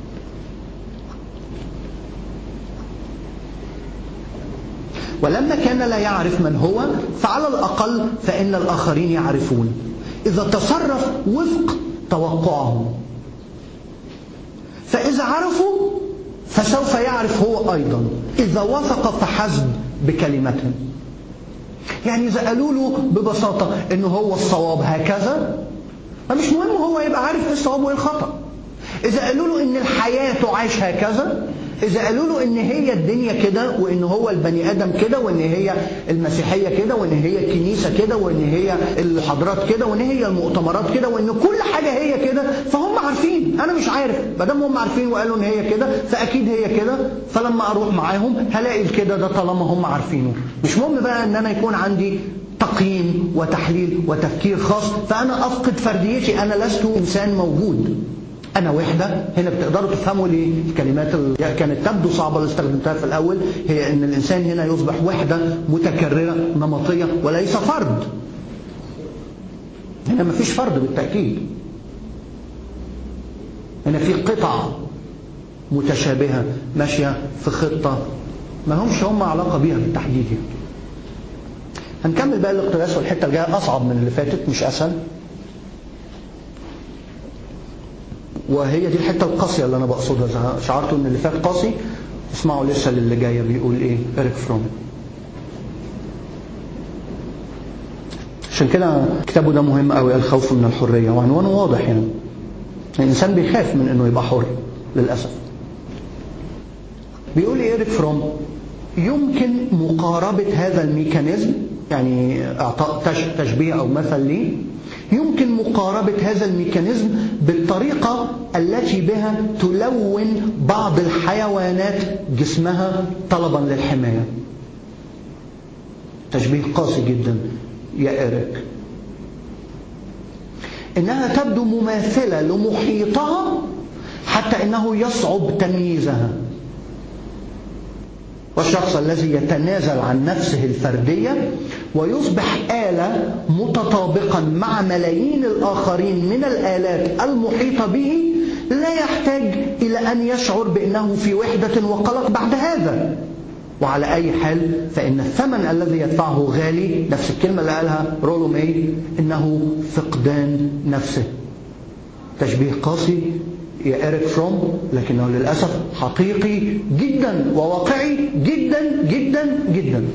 ولما كان لا يعرف من هو فعلى الاقل فان الاخرين يعرفون اذا تصرف وفق توقعهم فإذا عرفوا فسوف يعرف هو أيضا إذا وثق فحسب بكلمته يعني إذا قالوا له ببساطة إنه هو الصواب هكذا فمش مهم هو يبقى عارف إيه الصواب وإيه الخطأ إذا قالوا له إن الحياة تعاش هكذا إذا قالوا له إن هي الدنيا كده وإن هو البني آدم كده وإن هي المسيحية كده وإن هي الكنيسة كده وإن هي الحضارات كده وإن هي المؤتمرات كده وإن كل حاجة هي كده فهم عارفين أنا مش عارف ما دام هم عارفين وقالوا إن هي كده فأكيد هي كده فلما أروح معاهم هلاقي الكده ده طالما هم عارفينه مش مهم بقى إن أنا يكون عندي تقييم وتحليل وتفكير خاص فأنا أفقد فرديتي أنا لست إنسان موجود أنا وحدة هنا بتقدروا تفهموا لي الكلمات اللي كانت تبدو صعبة اللي استخدمتها في الأول هي أن الإنسان هنا يصبح وحدة متكررة نمطية وليس فرد هنا مفيش فرد بالتأكيد هنا في قطع متشابهة ماشية في خطة ما همش هم علاقة بيها بالتحديد يعني. هنكمل بقى الاقتباس والحتة الجاية أصعب من اللي فاتت مش أسهل وهي دي الحته القاسيه اللي انا بقصدها شعرتوا ان اللي فات قاسي اسمعوا لسه للي جايه بيقول ايه اريك فروم عشان كده كتابه ده مهم قوي الخوف من الحريه وعنوانه واضح هنا يعني. الانسان بيخاف من انه يبقى حر للاسف بيقول ايه اريك فروم يمكن مقاربه هذا الميكانيزم يعني اعطاء تشبيه او مثل ليه يمكن مقاربة هذا الميكانيزم بالطريقة التي بها تلون بعض الحيوانات جسمها طلبا للحماية تشبيه قاسي جدا يا إيريك إنها تبدو مماثلة لمحيطها حتى إنه يصعب تمييزها والشخص الذي يتنازل عن نفسه الفردية ويصبح آلة متطابقا مع ملايين الآخرين من الآلات المحيطة به لا يحتاج إلى أن يشعر بأنه في وحدة وقلق بعد هذا وعلى أي حال فإن الثمن الذي يدفعه غالي نفس الكلمة اللي قالها رولو ماي إنه فقدان نفسه تشبيه قاسي يا إيريك فروم لكنه للأسف حقيقي جدا وواقعي جدا جدا جدا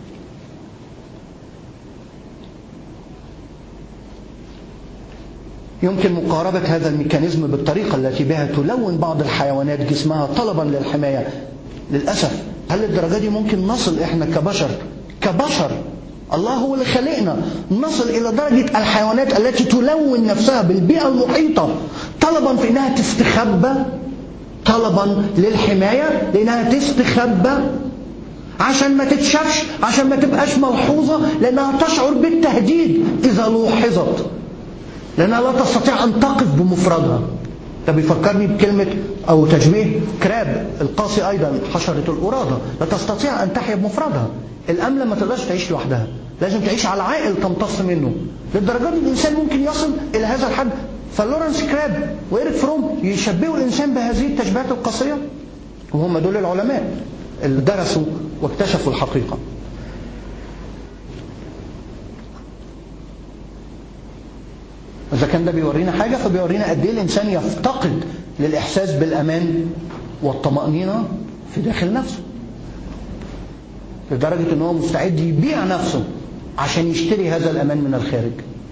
يمكن مقاربة هذا الميكانيزم بالطريقة التي بها تلون بعض الحيوانات جسمها طلبا للحماية للأسف هل الدرجة دي ممكن نصل إحنا كبشر كبشر الله هو اللي خلقنا نصل إلى درجة الحيوانات التي تلون نفسها بالبيئة المحيطة طلبا في إنها تستخبى طلبا للحماية لأنها تستخبى عشان ما تتشافش عشان ما تبقاش ملحوظة لأنها تشعر بالتهديد إذا لوحظت لأنها لا تستطيع أن تقف بمفردها ده بيفكرني بكلمة أو تشبيه كراب القاسي أيضا حشرة القرادة لا تستطيع أن تحيا بمفردها الأملة ما تقدرش تعيش لوحدها لازم تعيش على عائل تمتص منه للدرجة دي الإنسان ممكن يصل إلى هذا الحد فلورنس كراب وإيريك فروم يشبهوا الإنسان بهذه التشبيهات القاسية وهم دول العلماء اللي درسوا واكتشفوا الحقيقة إذا كان ده بيورينا حاجة فبيورينا قد إيه الإنسان يفتقد للإحساس بالأمان والطمأنينة في داخل نفسه لدرجة إن هو مستعد يبيع نفسه عشان يشتري هذا الأمان من الخارج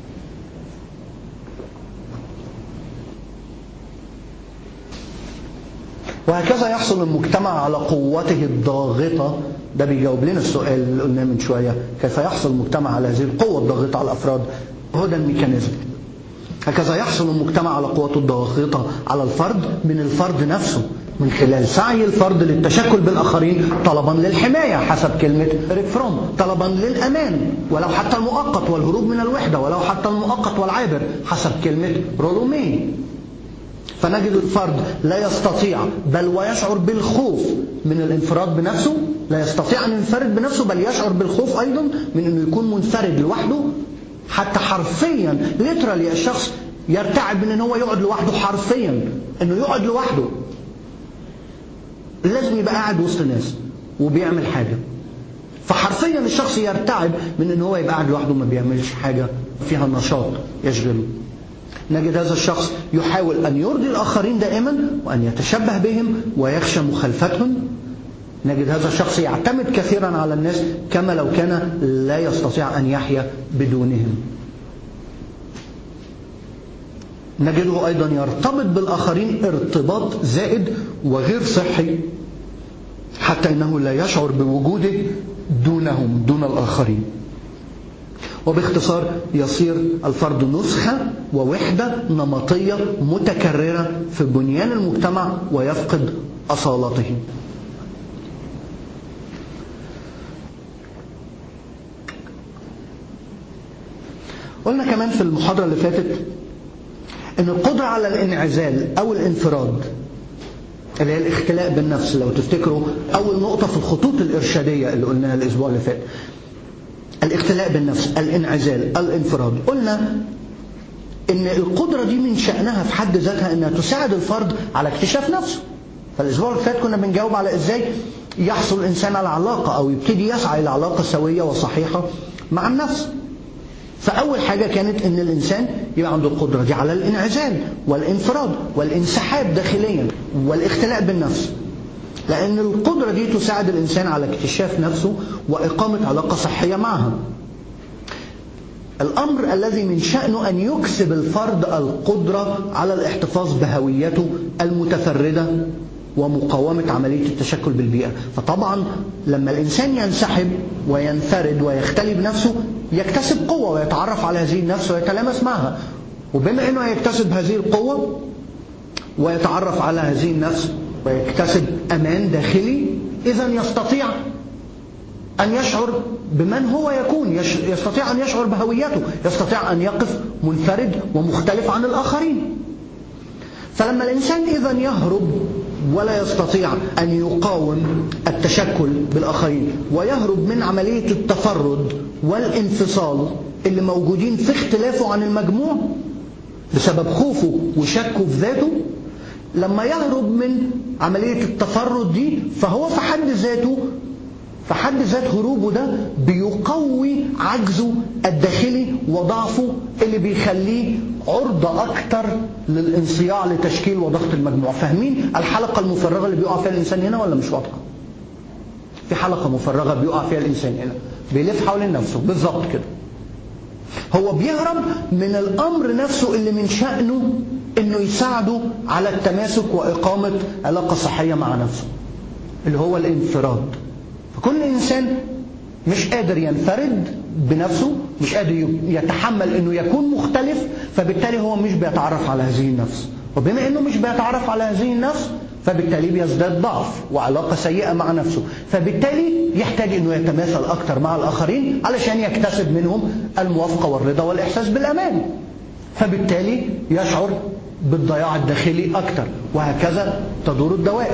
وهكذا يحصل المجتمع على قوته الضاغطة ده بيجاوب لنا السؤال اللي قلناه من شوية كيف يحصل المجتمع على هذه القوة الضاغطة على الأفراد هو ده الميكانيزم هكذا يحصل المجتمع على قوته الضاغطة على الفرد من الفرد نفسه من خلال سعي الفرد للتشكل بالآخرين طلبا للحماية حسب كلمة ريفروم طلبا للأمان ولو حتى المؤقت والهروب من الوحدة ولو حتى المؤقت والعابر حسب كلمة رولومي فنجد الفرد لا يستطيع بل ويشعر بالخوف من الانفراد بنفسه لا يستطيع أن ينفرد بنفسه بل يشعر بالخوف أيضا من أنه يكون منفرد لوحده حتى حرفيا ليترالي الشخص يرتعب من أنه هو يقعد لوحده حرفيا أنه يقعد لوحده لازم يبقى قاعد وسط ناس وبيعمل حاجة فحرفيا الشخص يرتعب من أنه هو يبقى قاعد لوحده ما بيعملش حاجة فيها نشاط يشغله نجد هذا الشخص يحاول أن يرضي الآخرين دائما وأن يتشبه بهم ويخشى مخالفتهم نجد هذا الشخص يعتمد كثيرا على الناس كما لو كان لا يستطيع أن يحيا بدونهم نجده أيضا يرتبط بالآخرين ارتباط زائد وغير صحي حتى إنه لا يشعر بوجوده دونهم دون الآخرين وباختصار يصير الفرد نسخة ووحدة نمطية متكررة في بنيان المجتمع ويفقد أصالته قلنا كمان في المحاضرة اللي فاتت ان القدرة على الانعزال او الانفراد اللي هي الاختلاء بالنفس لو تفتكروا اول نقطة في الخطوط الارشادية اللي قلناها الاسبوع اللي فات الاختلاء بالنفس الانعزال الانفراد قلنا ان القدرة دي من شأنها في حد ذاتها انها تساعد الفرد على اكتشاف نفسه فالاسبوع اللي فات كنا بنجاوب على ازاي يحصل الانسان على علاقة او يبتدي يسعى الى علاقة سوية وصحيحة مع النفس فأول حاجة كانت إن الإنسان يبقى عنده القدرة دي على الانعزال والانفراد والانسحاب داخليا والاختلاء بالنفس لأن القدرة دي تساعد الإنسان على اكتشاف نفسه وإقامة علاقة صحية معها الأمر الذي من شأنه أن يكسب الفرد القدرة على الاحتفاظ بهويته المتفردة ومقاومة عملية التشكل بالبيئة فطبعا لما الإنسان ينسحب وينفرد ويختلي بنفسه يكتسب قوة ويتعرف على هذه النفس ويتلامس معها وبما أنه يكتسب هذه القوة ويتعرف على هذه النفس ويكتسب أمان داخلي إذا يستطيع أن يشعر بمن هو يكون يستطيع أن يشعر بهويته يستطيع أن يقف منفرد ومختلف عن الآخرين فلما الإنسان إذا يهرب ولا يستطيع أن يقاوم التشكل بالآخرين ويهرب من عملية التفرد والانفصال اللي موجودين في اختلافه عن المجموع بسبب خوفه وشكه في ذاته لما يهرب من عملية التفرد دي فهو في حد ذاته في حد ذات هروبه ده بيقوي عجزه الداخلي وضعفه اللي بيخليه عرضة أكتر للانصياع لتشكيل وضغط المجموع فاهمين الحلقة المفرغة اللي بيقع فيها الإنسان هنا ولا مش واضحة في حلقة مفرغة بيقع فيها الإنسان هنا بيلف حوالين نفسه بالظبط كده هو بيهرب من الأمر نفسه اللي من شأنه انه يساعده على التماسك وإقامة علاقة صحية مع نفسه اللي هو الانفراد فكل إنسان مش قادر ينفرد بنفسه مش قادر يتحمل انه يكون مختلف فبالتالي هو مش بيتعرف على هذه النفس وبما انه مش بيتعرف على هذه النفس فبالتالي بيزداد ضعف وعلاقة سيئة مع نفسه فبالتالي يحتاج انه يتماثل اكتر مع الاخرين علشان يكتسب منهم الموافقة والرضا والاحساس بالامان فبالتالي يشعر بالضياع الداخلي اكتر وهكذا تدور الدوائر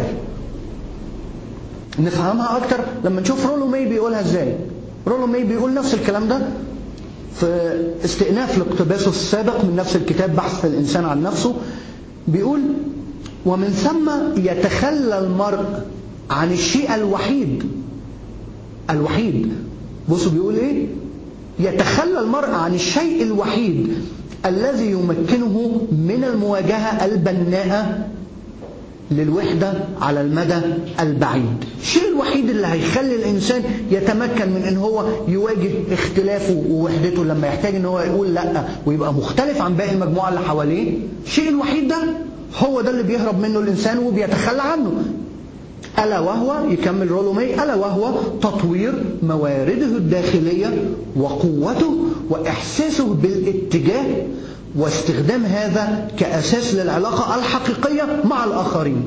نفهمها اكتر لما نشوف رولو ماي بيقولها ازاي رولو ماي بيقول نفس الكلام ده في استئناف لاقتباسه السابق من نفس الكتاب بحث الانسان عن نفسه بيقول ومن ثم يتخلى المرء عن الشيء الوحيد الوحيد بصوا بيقول ايه يتخلى المرء عن الشيء الوحيد الذي يمكنه من المواجهة البناءة للوحدة على المدى البعيد الشيء الوحيد اللي هيخلي الإنسان يتمكن من أن هو يواجه اختلافه ووحدته لما يحتاج أن هو يقول لا ويبقى مختلف عن باقي المجموعة اللي حواليه الشيء الوحيد ده هو ده اللي بيهرب منه الإنسان وبيتخلى عنه ألا وهو يكمل رولومي ألا وهو تطوير موارده الداخلية وقوته وإحساسه بالاتجاه واستخدام هذا كأساس للعلاقة الحقيقية مع الآخرين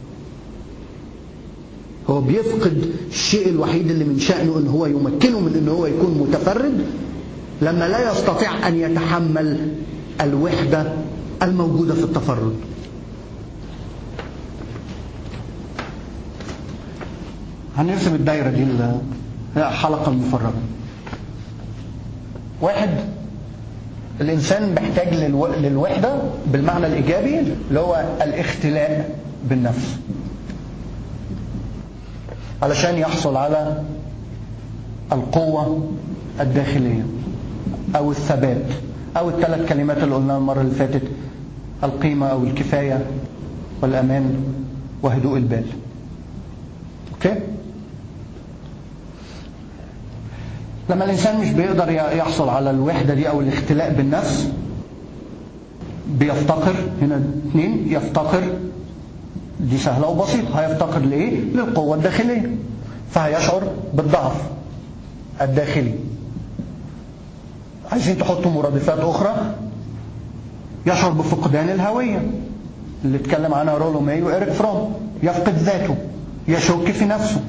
هو بيفقد الشيء الوحيد اللي من شأنه أن هو يمكنه من أن هو يكون متفرد لما لا يستطيع أن يتحمل الوحدة الموجودة في التفرد هنرسم الدايرة دي الحلقة المفرغة واحد الإنسان محتاج للوحدة بالمعنى الإيجابي اللي هو الاختلاء بالنفس علشان يحصل على القوة الداخلية أو الثبات أو الثلاث كلمات اللي قلناها المرة اللي فاتت القيمة أو الكفاية والأمان وهدوء البال أوكي؟ لما الإنسان مش بيقدر يحصل على الوحدة دي أو الاختلاء بالنفس بيفتقر هنا اثنين يفتقر دي سهلة وبسيطة هيفتقر لإيه؟ للقوة الداخلية فهيشعر بالضعف الداخلي عايزين تحطوا مرادفات أخرى يشعر بفقدان الهوية اللي اتكلم عنها رولو ماي وإيريك فروم يفقد ذاته يشك في نفسه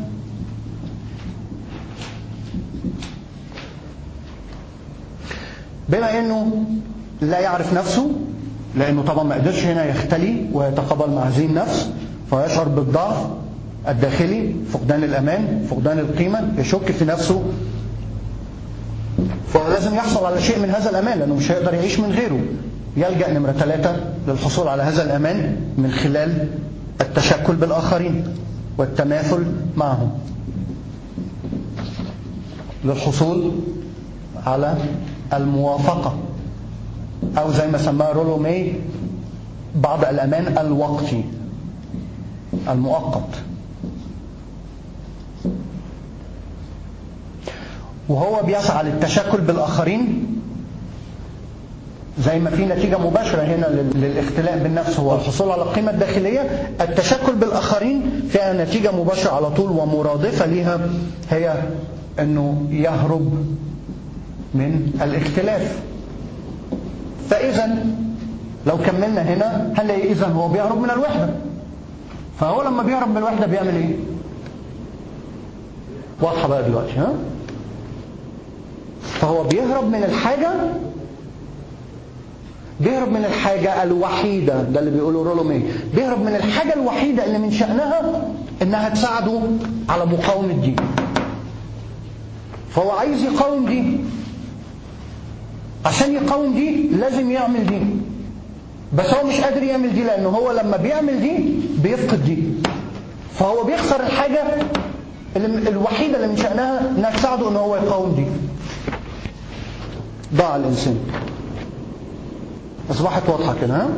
بما انه لا يعرف نفسه لانه طبعا ما قدرش هنا يختلي ويتقبل معزين النفس فيشعر بالضعف الداخلي فقدان الامان فقدان القيمه يشك في نفسه فلازم يحصل على شيء من هذا الامان لانه مش هيقدر يعيش من غيره يلجا نمره ثلاثه للحصول على هذا الامان من خلال التشكل بالاخرين والتماثل معهم للحصول على الموافقة أو زي ما سماها رولو مي بعض الأمان الوقتي المؤقت وهو بيسعى للتشكل بالآخرين زي ما في نتيجة مباشرة هنا للاختلاء بالنفس هو الحصول على القيمة الداخلية التشكل بالآخرين فيها نتيجة مباشرة على طول ومرادفة لها هي أنه يهرب من الاختلاف فإذا لو كملنا هنا هنلاقي إذا هو بيهرب من الوحدة فهو لما بيهرب من الوحدة بيعمل إيه؟ واضحة بقى دلوقتي ها؟ فهو بيهرب من الحاجة بيهرب من الحاجة الوحيدة ده اللي بيقوله رولومي بيهرب من الحاجة الوحيدة اللي من شأنها إنها تساعده على مقاومة دي فهو عايز يقاوم دي عشان يقاوم دي لازم يعمل دي بس هو مش قادر يعمل دي لأنه هو لما بيعمل دي بيفقد دي فهو بيخسر الحاجة اللي الوحيدة اللي من شأنها إنها تساعده إن هو يقاوم دي ضاع الإنسان أصبحت واضحة كده ها؟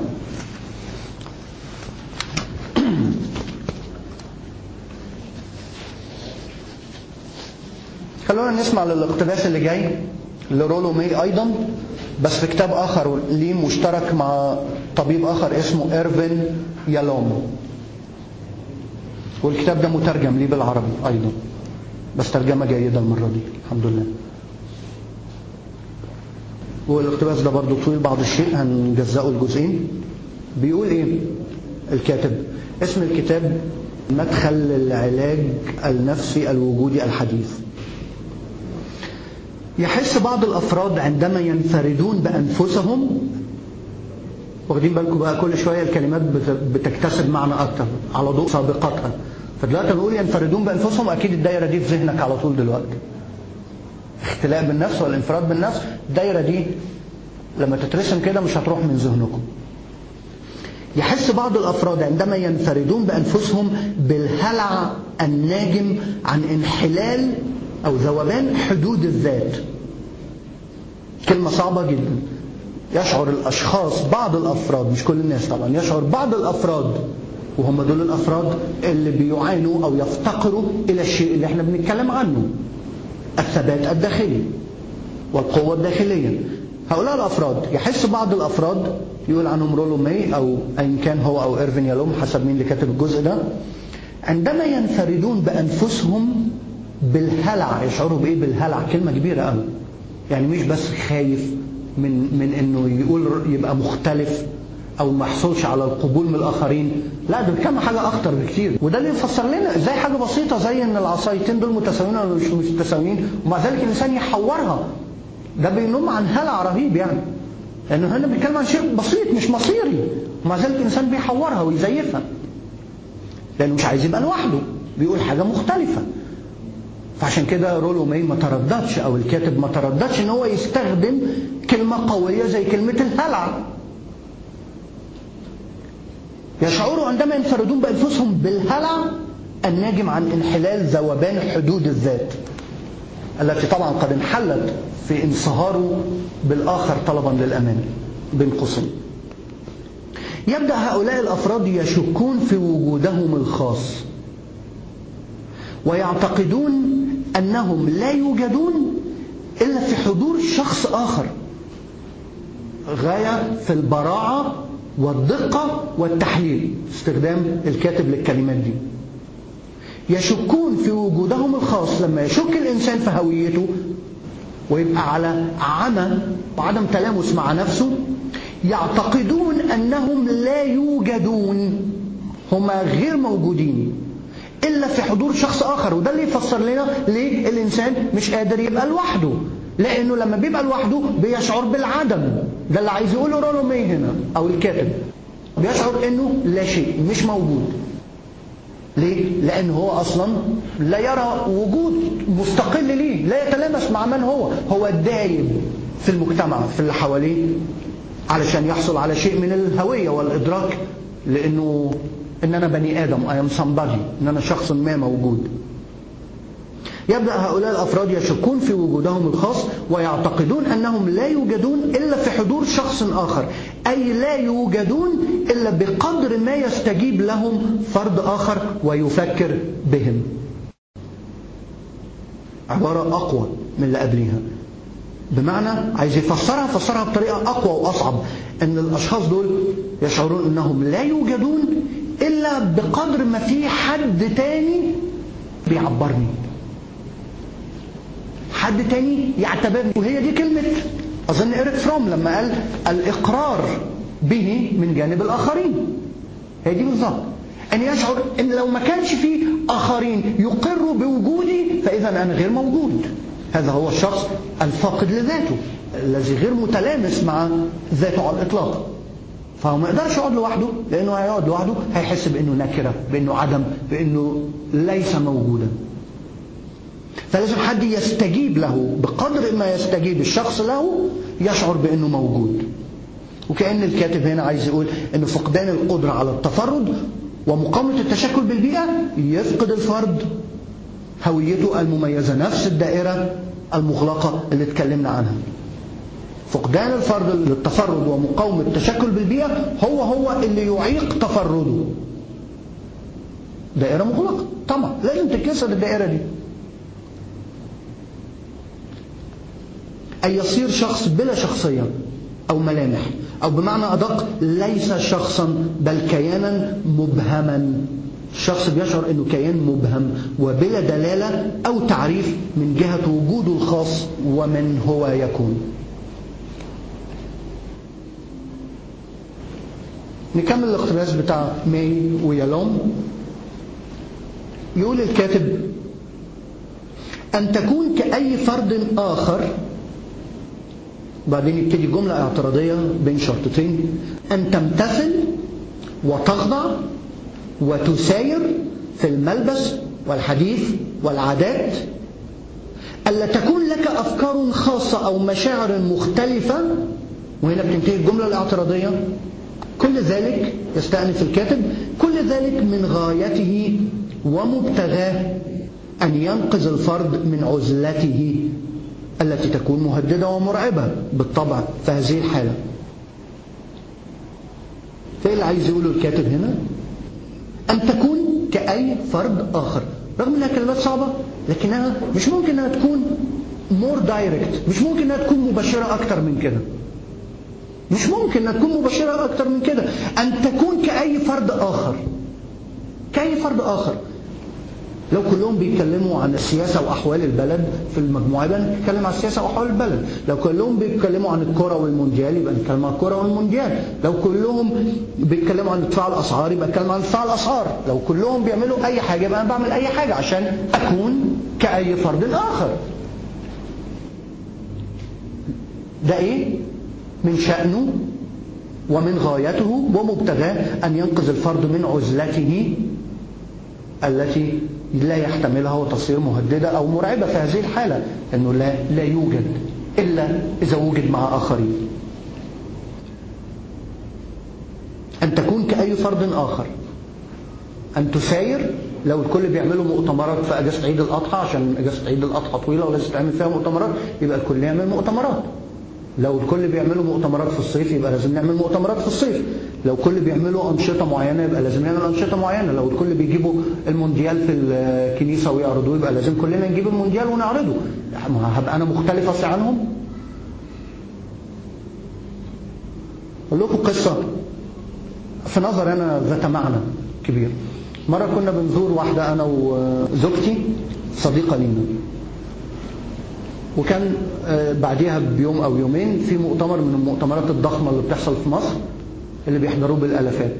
خلونا نسمع للاقتباس اللي جاي لرولو مي أيضا بس في كتاب آخر ليه مشترك مع طبيب آخر اسمه إيرفين يالوم والكتاب ده مترجم ليه بالعربي أيضا بس ترجمة جيدة المرة دي الحمد لله والاقتباس ده برضو طويل بعض الشيء هنجزأه الجزئين بيقول ايه الكاتب اسم الكتاب مدخل العلاج النفسي الوجودي الحديث يحس بعض الأفراد عندما ينفردون بأنفسهم واخدين بالكم بقى كل شوية الكلمات بتكتسب معنى أكتر على ضوء سابقتها فدلوقتي نقول ينفردون بأنفسهم أكيد الدايرة دي في ذهنك على طول دلوقتي اختلاء بالنفس والانفراد بالنفس الدايرة دي لما تترسم كده مش هتروح من ذهنكم يحس بعض الأفراد عندما ينفردون بأنفسهم بالهلع الناجم عن انحلال أو ذوبان حدود الذات كلمة صعبة جدا يشعر الأشخاص بعض الأفراد مش كل الناس طبعا يشعر بعض الأفراد وهم دول الأفراد اللي بيعانوا أو يفتقروا إلى الشيء اللي احنا بنتكلم عنه الثبات الداخلي والقوة الداخلية هؤلاء الأفراد يحس بعض الأفراد يقول عنهم رولو ماي أو أين كان هو أو إيرفين يالوم حسب مين اللي كاتب الجزء ده عندما ينفردون بأنفسهم بالهلع يشعروا بإيه بالهلع كلمة كبيرة قوي يعني مش بس خايف من من انه يقول يبقى مختلف او ما يحصلش على القبول من الاخرين لا ده كان حاجه اخطر بكتير وده اللي يفسر لنا ازاي حاجه بسيطه زي ان العصايتين دول متساويين ولا مش متساويين ومع ذلك الانسان يحورها ده بينم عن هلع رهيب يعني لانه هنا بيتكلم عن شيء بسيط مش مصيري ومع ذلك الانسان بيحورها ويزيفها لانه مش عايز يبقى لوحده بيقول حاجه مختلفه فعشان كده رولو ماي ما ترددش او الكاتب ما ترددش ان هو يستخدم كلمة قوية زي كلمة الهلع يشعروا عندما ينفردون بأنفسهم بالهلع الناجم عن انحلال ذوبان حدود الذات التي طبعا قد انحلت في انصهاره بالآخر طلبا للأمان بين قوسين يبدأ هؤلاء الأفراد يشكون في وجودهم الخاص ويعتقدون أنهم لا يوجدون إلا في حضور شخص آخر غاية في البراعة والدقة والتحليل استخدام الكاتب للكلمات دي يشكون في وجودهم الخاص لما يشك الإنسان في هويته ويبقى على عمى وعدم تلامس مع نفسه يعتقدون أنهم لا يوجدون هما غير موجودين إلا في حضور شخص آخر وده اللي يفسر لنا ليه الإنسان مش قادر يبقى لوحده لأنه لما بيبقى لوحده بيشعر بالعدم ده اللي عايز يقوله رولو مي هنا أو الكاتب بيشعر إنه لا شيء مش موجود ليه؟ لأن هو أصلا لا يرى وجود مستقل ليه لا يتلامس مع من هو هو دايب في المجتمع في اللي حواليه علشان يحصل على شيء من الهوية والإدراك لأنه ان انا بني ادم I am somebody ان انا شخص ما موجود يبدأ هؤلاء الأفراد يشكون في وجودهم الخاص ويعتقدون أنهم لا يوجدون إلا في حضور شخص آخر أي لا يوجدون إلا بقدر ما يستجيب لهم فرد آخر ويفكر بهم عبارة أقوى من اللي قبليها بمعنى عايز يفسرها فسرها بطريقة أقوى وأصعب أن الأشخاص دول يشعرون أنهم لا يوجدون إلا بقدر ما في حد تاني بيعبرني حد تاني يعتبرني وهي دي كلمة أظن إيريك فروم لما قال الإقرار به من جانب الآخرين هي دي بالظبط أن يشعر أن لو ما كانش في آخرين يقروا بوجودي فإذا أنا غير موجود هذا هو الشخص الفاقد لذاته الذي غير متلامس مع ذاته على الإطلاق فهو ما يقدرش يقعد لوحده لأنه هيقعد لوحده هيحس بأنه نكرة بأنه عدم بأنه ليس موجودا فلازم حد يستجيب له بقدر ما يستجيب الشخص له يشعر بأنه موجود وكأن الكاتب هنا عايز يقول أن فقدان القدرة على التفرد ومقاومة التشكل بالبيئة يفقد الفرد هويته المميزة نفس الدائرة المغلقة اللي اتكلمنا عنها فقدان الفرد للتفرد ومقاومة التشكل بالبيئة هو هو اللي يعيق تفرده دائرة مغلقة طبعا لازم تتكسر الدائرة دي أن يصير شخص بلا شخصية أو ملامح أو بمعنى أدق ليس شخصا بل كيانا مبهما الشخص بيشعر أنه كيان مبهم وبلا دلالة أو تعريف من جهة وجوده الخاص ومن هو يكون نكمل الاقتباس بتاع ماي ويالوم يقول الكاتب أن تكون كأي فرد آخر بعدين يبتدي جملة اعتراضية بين شرطتين أن تمتثل وتخضع وتساير في الملبس والحديث والعادات ألا تكون لك أفكار خاصة أو مشاعر مختلفة وهنا بتنتهي الجملة الاعتراضية كل ذلك يستأنف الكاتب كل ذلك من غايته ومبتغاه أن ينقذ الفرد من عزلته التي تكون مهددة ومرعبة بالطبع في هذه الحالة فإيه اللي عايز يقوله الكاتب هنا أن تكون كأي فرد آخر رغم أنها كلمات صعبة لكنها مش ممكن أنها تكون مور دايركت مش ممكن أنها تكون مباشرة أكتر من كده مش ممكن أنها تكون مباشرة أكتر من كده أن تكون كأي فرد آخر كأي فرد آخر لو كلهم بيتكلموا عن السياسة وأحوال البلد في المجموعة يبقى نتكلم عن السياسة وأحوال البلد لو كلهم بيتكلموا عن الكرة والمونديال يبقى نتكلم عن الكرة والمونديال لو كلهم بيتكلموا عن ارتفاع الأسعار يبقى نتكلم عن ارتفاع الأسعار لو كلهم بيعملوا أي حاجة يبقى أنا بعمل أي حاجة عشان أكون كأي فرد آخر ده إيه؟ من شأنه ومن غايته ومبتغاه أن ينقذ الفرد من عزلته التي لا يحتملها وتصير مهددة أو مرعبة في هذه الحالة أنه لا, لا يوجد إلا إذا وجد مع آخرين أن تكون كأي فرد آخر أن تساير لو الكل بيعملوا مؤتمرات في أجازة عيد الأضحى عشان أجازة عيد الأضحى طويلة ولازم تعمل فيها مؤتمرات يبقى الكل يعمل مؤتمرات لو الكل بيعملوا مؤتمرات في الصيف يبقى لازم نعمل مؤتمرات في الصيف لو الكل بيعملوا أنشطة معينة يبقى لازم نعمل أنشطة معينة لو الكل بيجيبوا المونديال في الكنيسة ويعرضوه يبقى لازم كلنا نجيب المونديال ونعرضه هبقى أنا مختلف أصلا عنهم أقول لكم قصة في نظر أنا ذات معنى كبير مرة كنا بنزور واحدة أنا وزوجتي صديقة لينا وكان بعديها بيوم أو يومين في مؤتمر من المؤتمرات الضخمة اللي بتحصل في مصر اللي بيحضروه بالالافات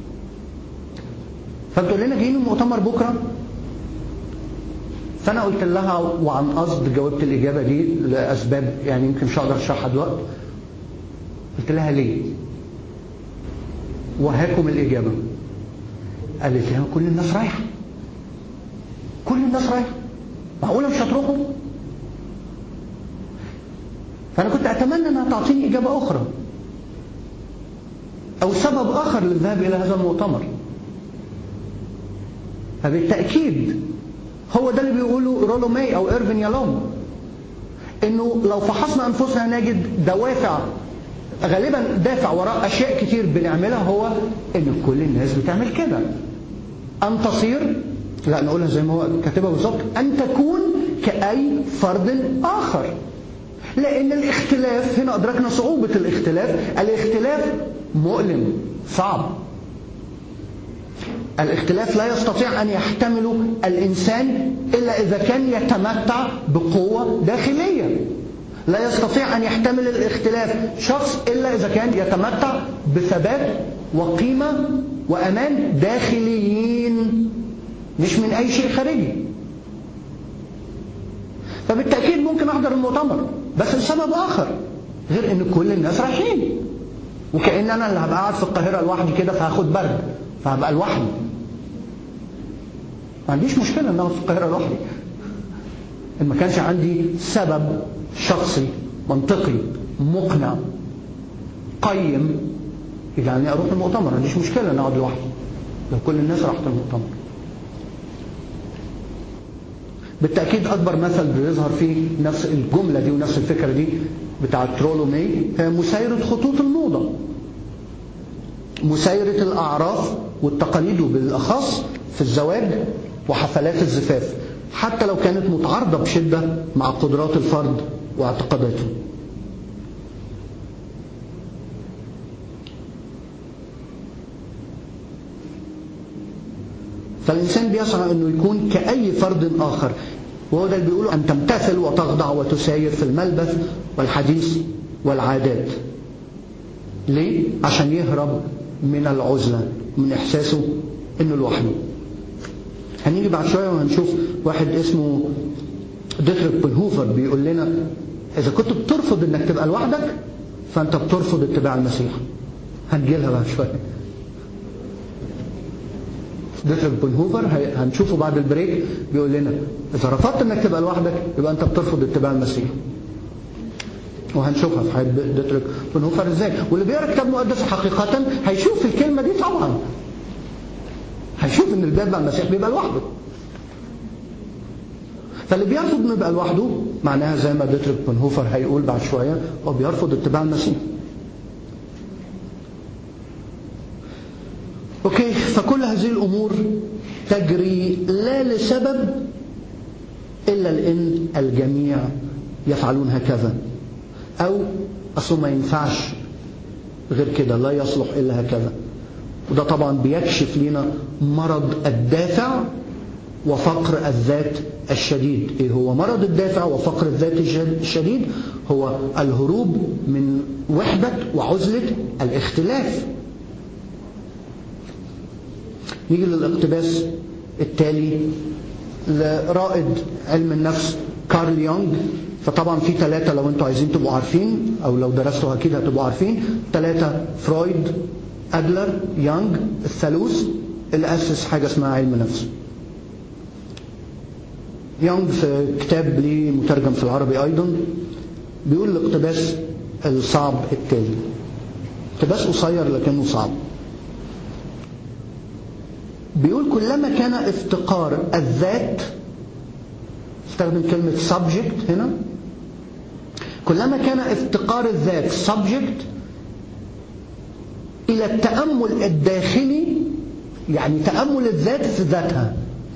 فبتقول لنا جايين المؤتمر بكره فانا قلت لها وعن قصد جاوبت الاجابه دي لاسباب يعني يمكن مش هقدر اشرحها دلوقتي قلت لها ليه وهاكم الاجابه قالت لها كل الناس رايحه كل الناس رايحه معقوله مش هتروحوا فانا كنت اتمنى انها تعطيني اجابه اخرى أو سبب آخر للذهاب إلى هذا المؤتمر فبالتأكيد هو ده اللي بيقوله رولو ماي أو إيرفين يالوم إنه لو فحصنا أنفسنا نجد دوافع غالبا دافع وراء أشياء كتير بنعملها هو إن كل الناس بتعمل كده أن تصير لا نقولها زي ما هو كاتبها بالظبط أن تكون كأي فرد آخر لأن الاختلاف هنا أدركنا صعوبة الاختلاف الاختلاف مؤلم صعب الاختلاف لا يستطيع أن يحتمله الإنسان إلا إذا كان يتمتع بقوة داخلية لا يستطيع أن يحتمل الاختلاف شخص إلا إذا كان يتمتع بثبات وقيمة وأمان داخليين مش من أي شيء خارجي فبالتأكيد ممكن أحضر المؤتمر بس لسبب آخر غير إن كل الناس رايحين وكأن أنا اللي هبقى قاعد في القاهرة لوحدي كده فهاخد برد فهبقى لوحدي ما عنديش مشكلة إن أنا في القاهرة لوحدي إن ما كانش عندي سبب شخصي منطقي مقنع قيم يجعلني أروح المؤتمر ما عنديش مشكلة إن أقعد لوحدي لو كل الناس راحت المؤتمر بالتأكيد أكبر مثل بيظهر فيه نفس الجملة دي ونفس الفكرة دي بتاعة ترولو مي هي مسايرة خطوط الموضة مسايرة الأعراف والتقاليد بالأخص في الزواج وحفلات الزفاف حتى لو كانت متعارضة بشدة مع قدرات الفرد واعتقاداته فالإنسان بيسعى أنه يكون كأي فرد آخر وهو ده اللي بيقوله أن تمتثل وتخضع وتساير في الملبس والحديث والعادات ليه؟ عشان يهرب من العزلة من إحساسه إنه لوحده هنيجي بعد شوية وهنشوف واحد اسمه ديتريك بنهوفر بيقول لنا إذا كنت بترفض إنك تبقى لوحدك فأنت بترفض اتباع المسيح هنجي لها بعد شوية ديتريك بنهوفر هنشوفه بعد البريك بيقول لنا إذا رفضت إنك تبقى لوحدك يبقى أنت بترفض اتباع المسيح وهنشوفها في حياة ديتريك بنهوفر إزاي واللي بيقرا كتاب مقدس حقيقة هيشوف الكلمة دي طبعا هيشوف إن اللي بيتبع المسيح بيبقى لوحده فاللي بيرفض انه يبقى لوحده معناها زي ما ديتريك بونهوفر هيقول بعد شويه هو بيرفض اتباع المسيح اوكي فكل هذه الامور تجري لا لسبب الا لان الجميع يفعلون هكذا او اصله ما ينفعش غير كده لا يصلح الا هكذا وده طبعا بيكشف لنا مرض الدافع وفقر الذات الشديد ايه هو مرض الدافع وفقر الذات الشديد هو الهروب من وحدة وعزلة الاختلاف نيجي للاقتباس التالي لرائد علم النفس كارل يونغ فطبعا في ثلاثة لو انتوا عايزين تبقوا عارفين او لو درستوا اكيد هتبقوا عارفين ثلاثة فرويد ادلر يونغ الثالوث اللي اسس حاجة اسمها علم النفس يونغ في كتاب ليه مترجم في العربي ايضا بيقول الاقتباس الصعب التالي اقتباس قصير لكنه صعب بيقول كلما كان افتقار الذات استخدم كلمة subject هنا كلما كان افتقار الذات subject إلى التأمل الداخلي يعني تأمل الذات في ذاتها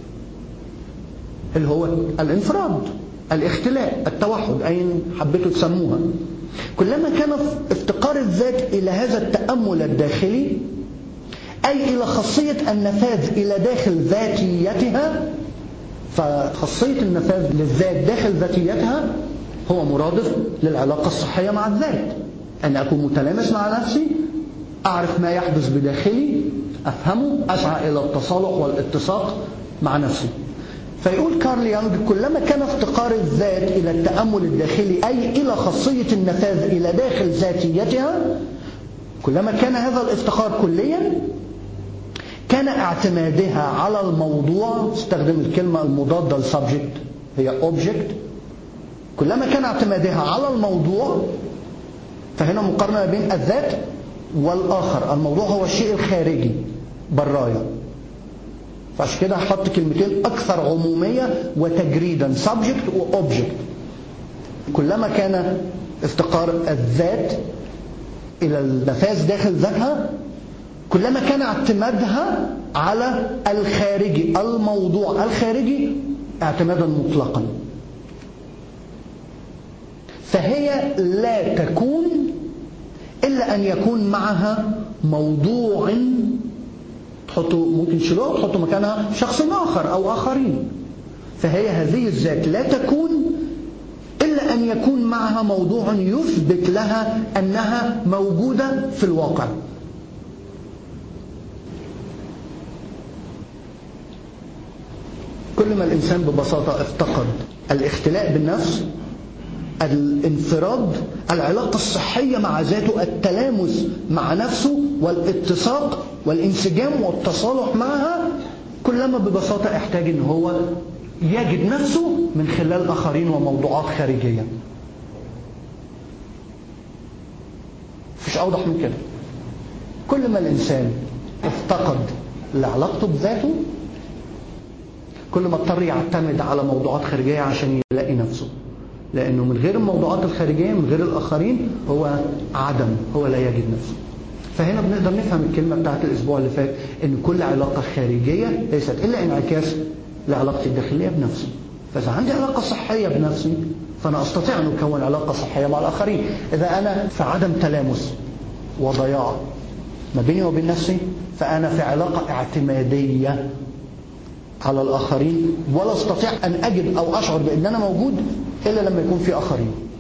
اللي هو الانفراد الاختلاء التوحد أين حبيتوا تسموها كلما كان افتقار الذات إلى هذا التأمل الداخلي أي إلى خاصية النفاذ إلى داخل ذاتيتها فخاصية النفاذ للذات داخل ذاتيتها هو مرادف للعلاقة الصحية مع الذات أن أكون متلامس مع نفسي أعرف ما يحدث بداخلي أفهمه أسعى إلى التصالح والاتساق مع نفسي فيقول كارل يانج كلما كان افتقار الذات إلى التأمل الداخلي أي إلى خاصية النفاذ إلى داخل ذاتيتها كلما كان هذا الافتقار كليا كان اعتمادها على الموضوع استخدم الكلمة المضادة للسبجكت هي object كلما كان اعتمادها على الموضوع فهنا مقارنة بين الذات والآخر الموضوع هو الشيء الخارجي برايا فعشان كده هحط كلمتين أكثر عمومية وتجريدا subject وobject كلما كان افتقار الذات إلى النفاذ داخل ذاتها كلما كان اعتمادها على الخارجي الموضوع الخارجي اعتمادا مطلقا فهي لا تكون إلا أن يكون معها موضوع تحطوا ممكن تشيلوها وتحطوا مكانها شخص آخر أو آخرين فهي هذه الذات لا تكون إلا أن يكون معها موضوع يثبت لها أنها موجودة في الواقع كل ما الإنسان ببساطة افتقد الاختلاء بالنفس الانفراد العلاقة الصحية مع ذاته التلامس مع نفسه والاتساق والانسجام والتصالح معها كلما ببساطة احتاج ان هو يجد نفسه من خلال آخرين وموضوعات خارجية مفيش أوضح من كده كل ما الإنسان افتقد لعلاقته بذاته كل ما اضطر يعتمد على موضوعات خارجية عشان يلاقي نفسه لأنه من غير الموضوعات الخارجية من غير الآخرين هو عدم هو لا يجد نفسه فهنا بنقدر نفهم الكلمة بتاعت الأسبوع اللي فات إن كل علاقة خارجية ليست إلا انعكاس لعلاقتي الداخلية بنفسي فإذا عندي علاقة صحية بنفسي فأنا أستطيع أن أكون علاقة صحية مع الآخرين إذا أنا في عدم تلامس وضياع ما بيني وبين نفسي فأنا في علاقة اعتمادية على الآخرين ولا أستطيع أن أجد أو أشعر بأن أنا موجود إلا لما يكون في آخرين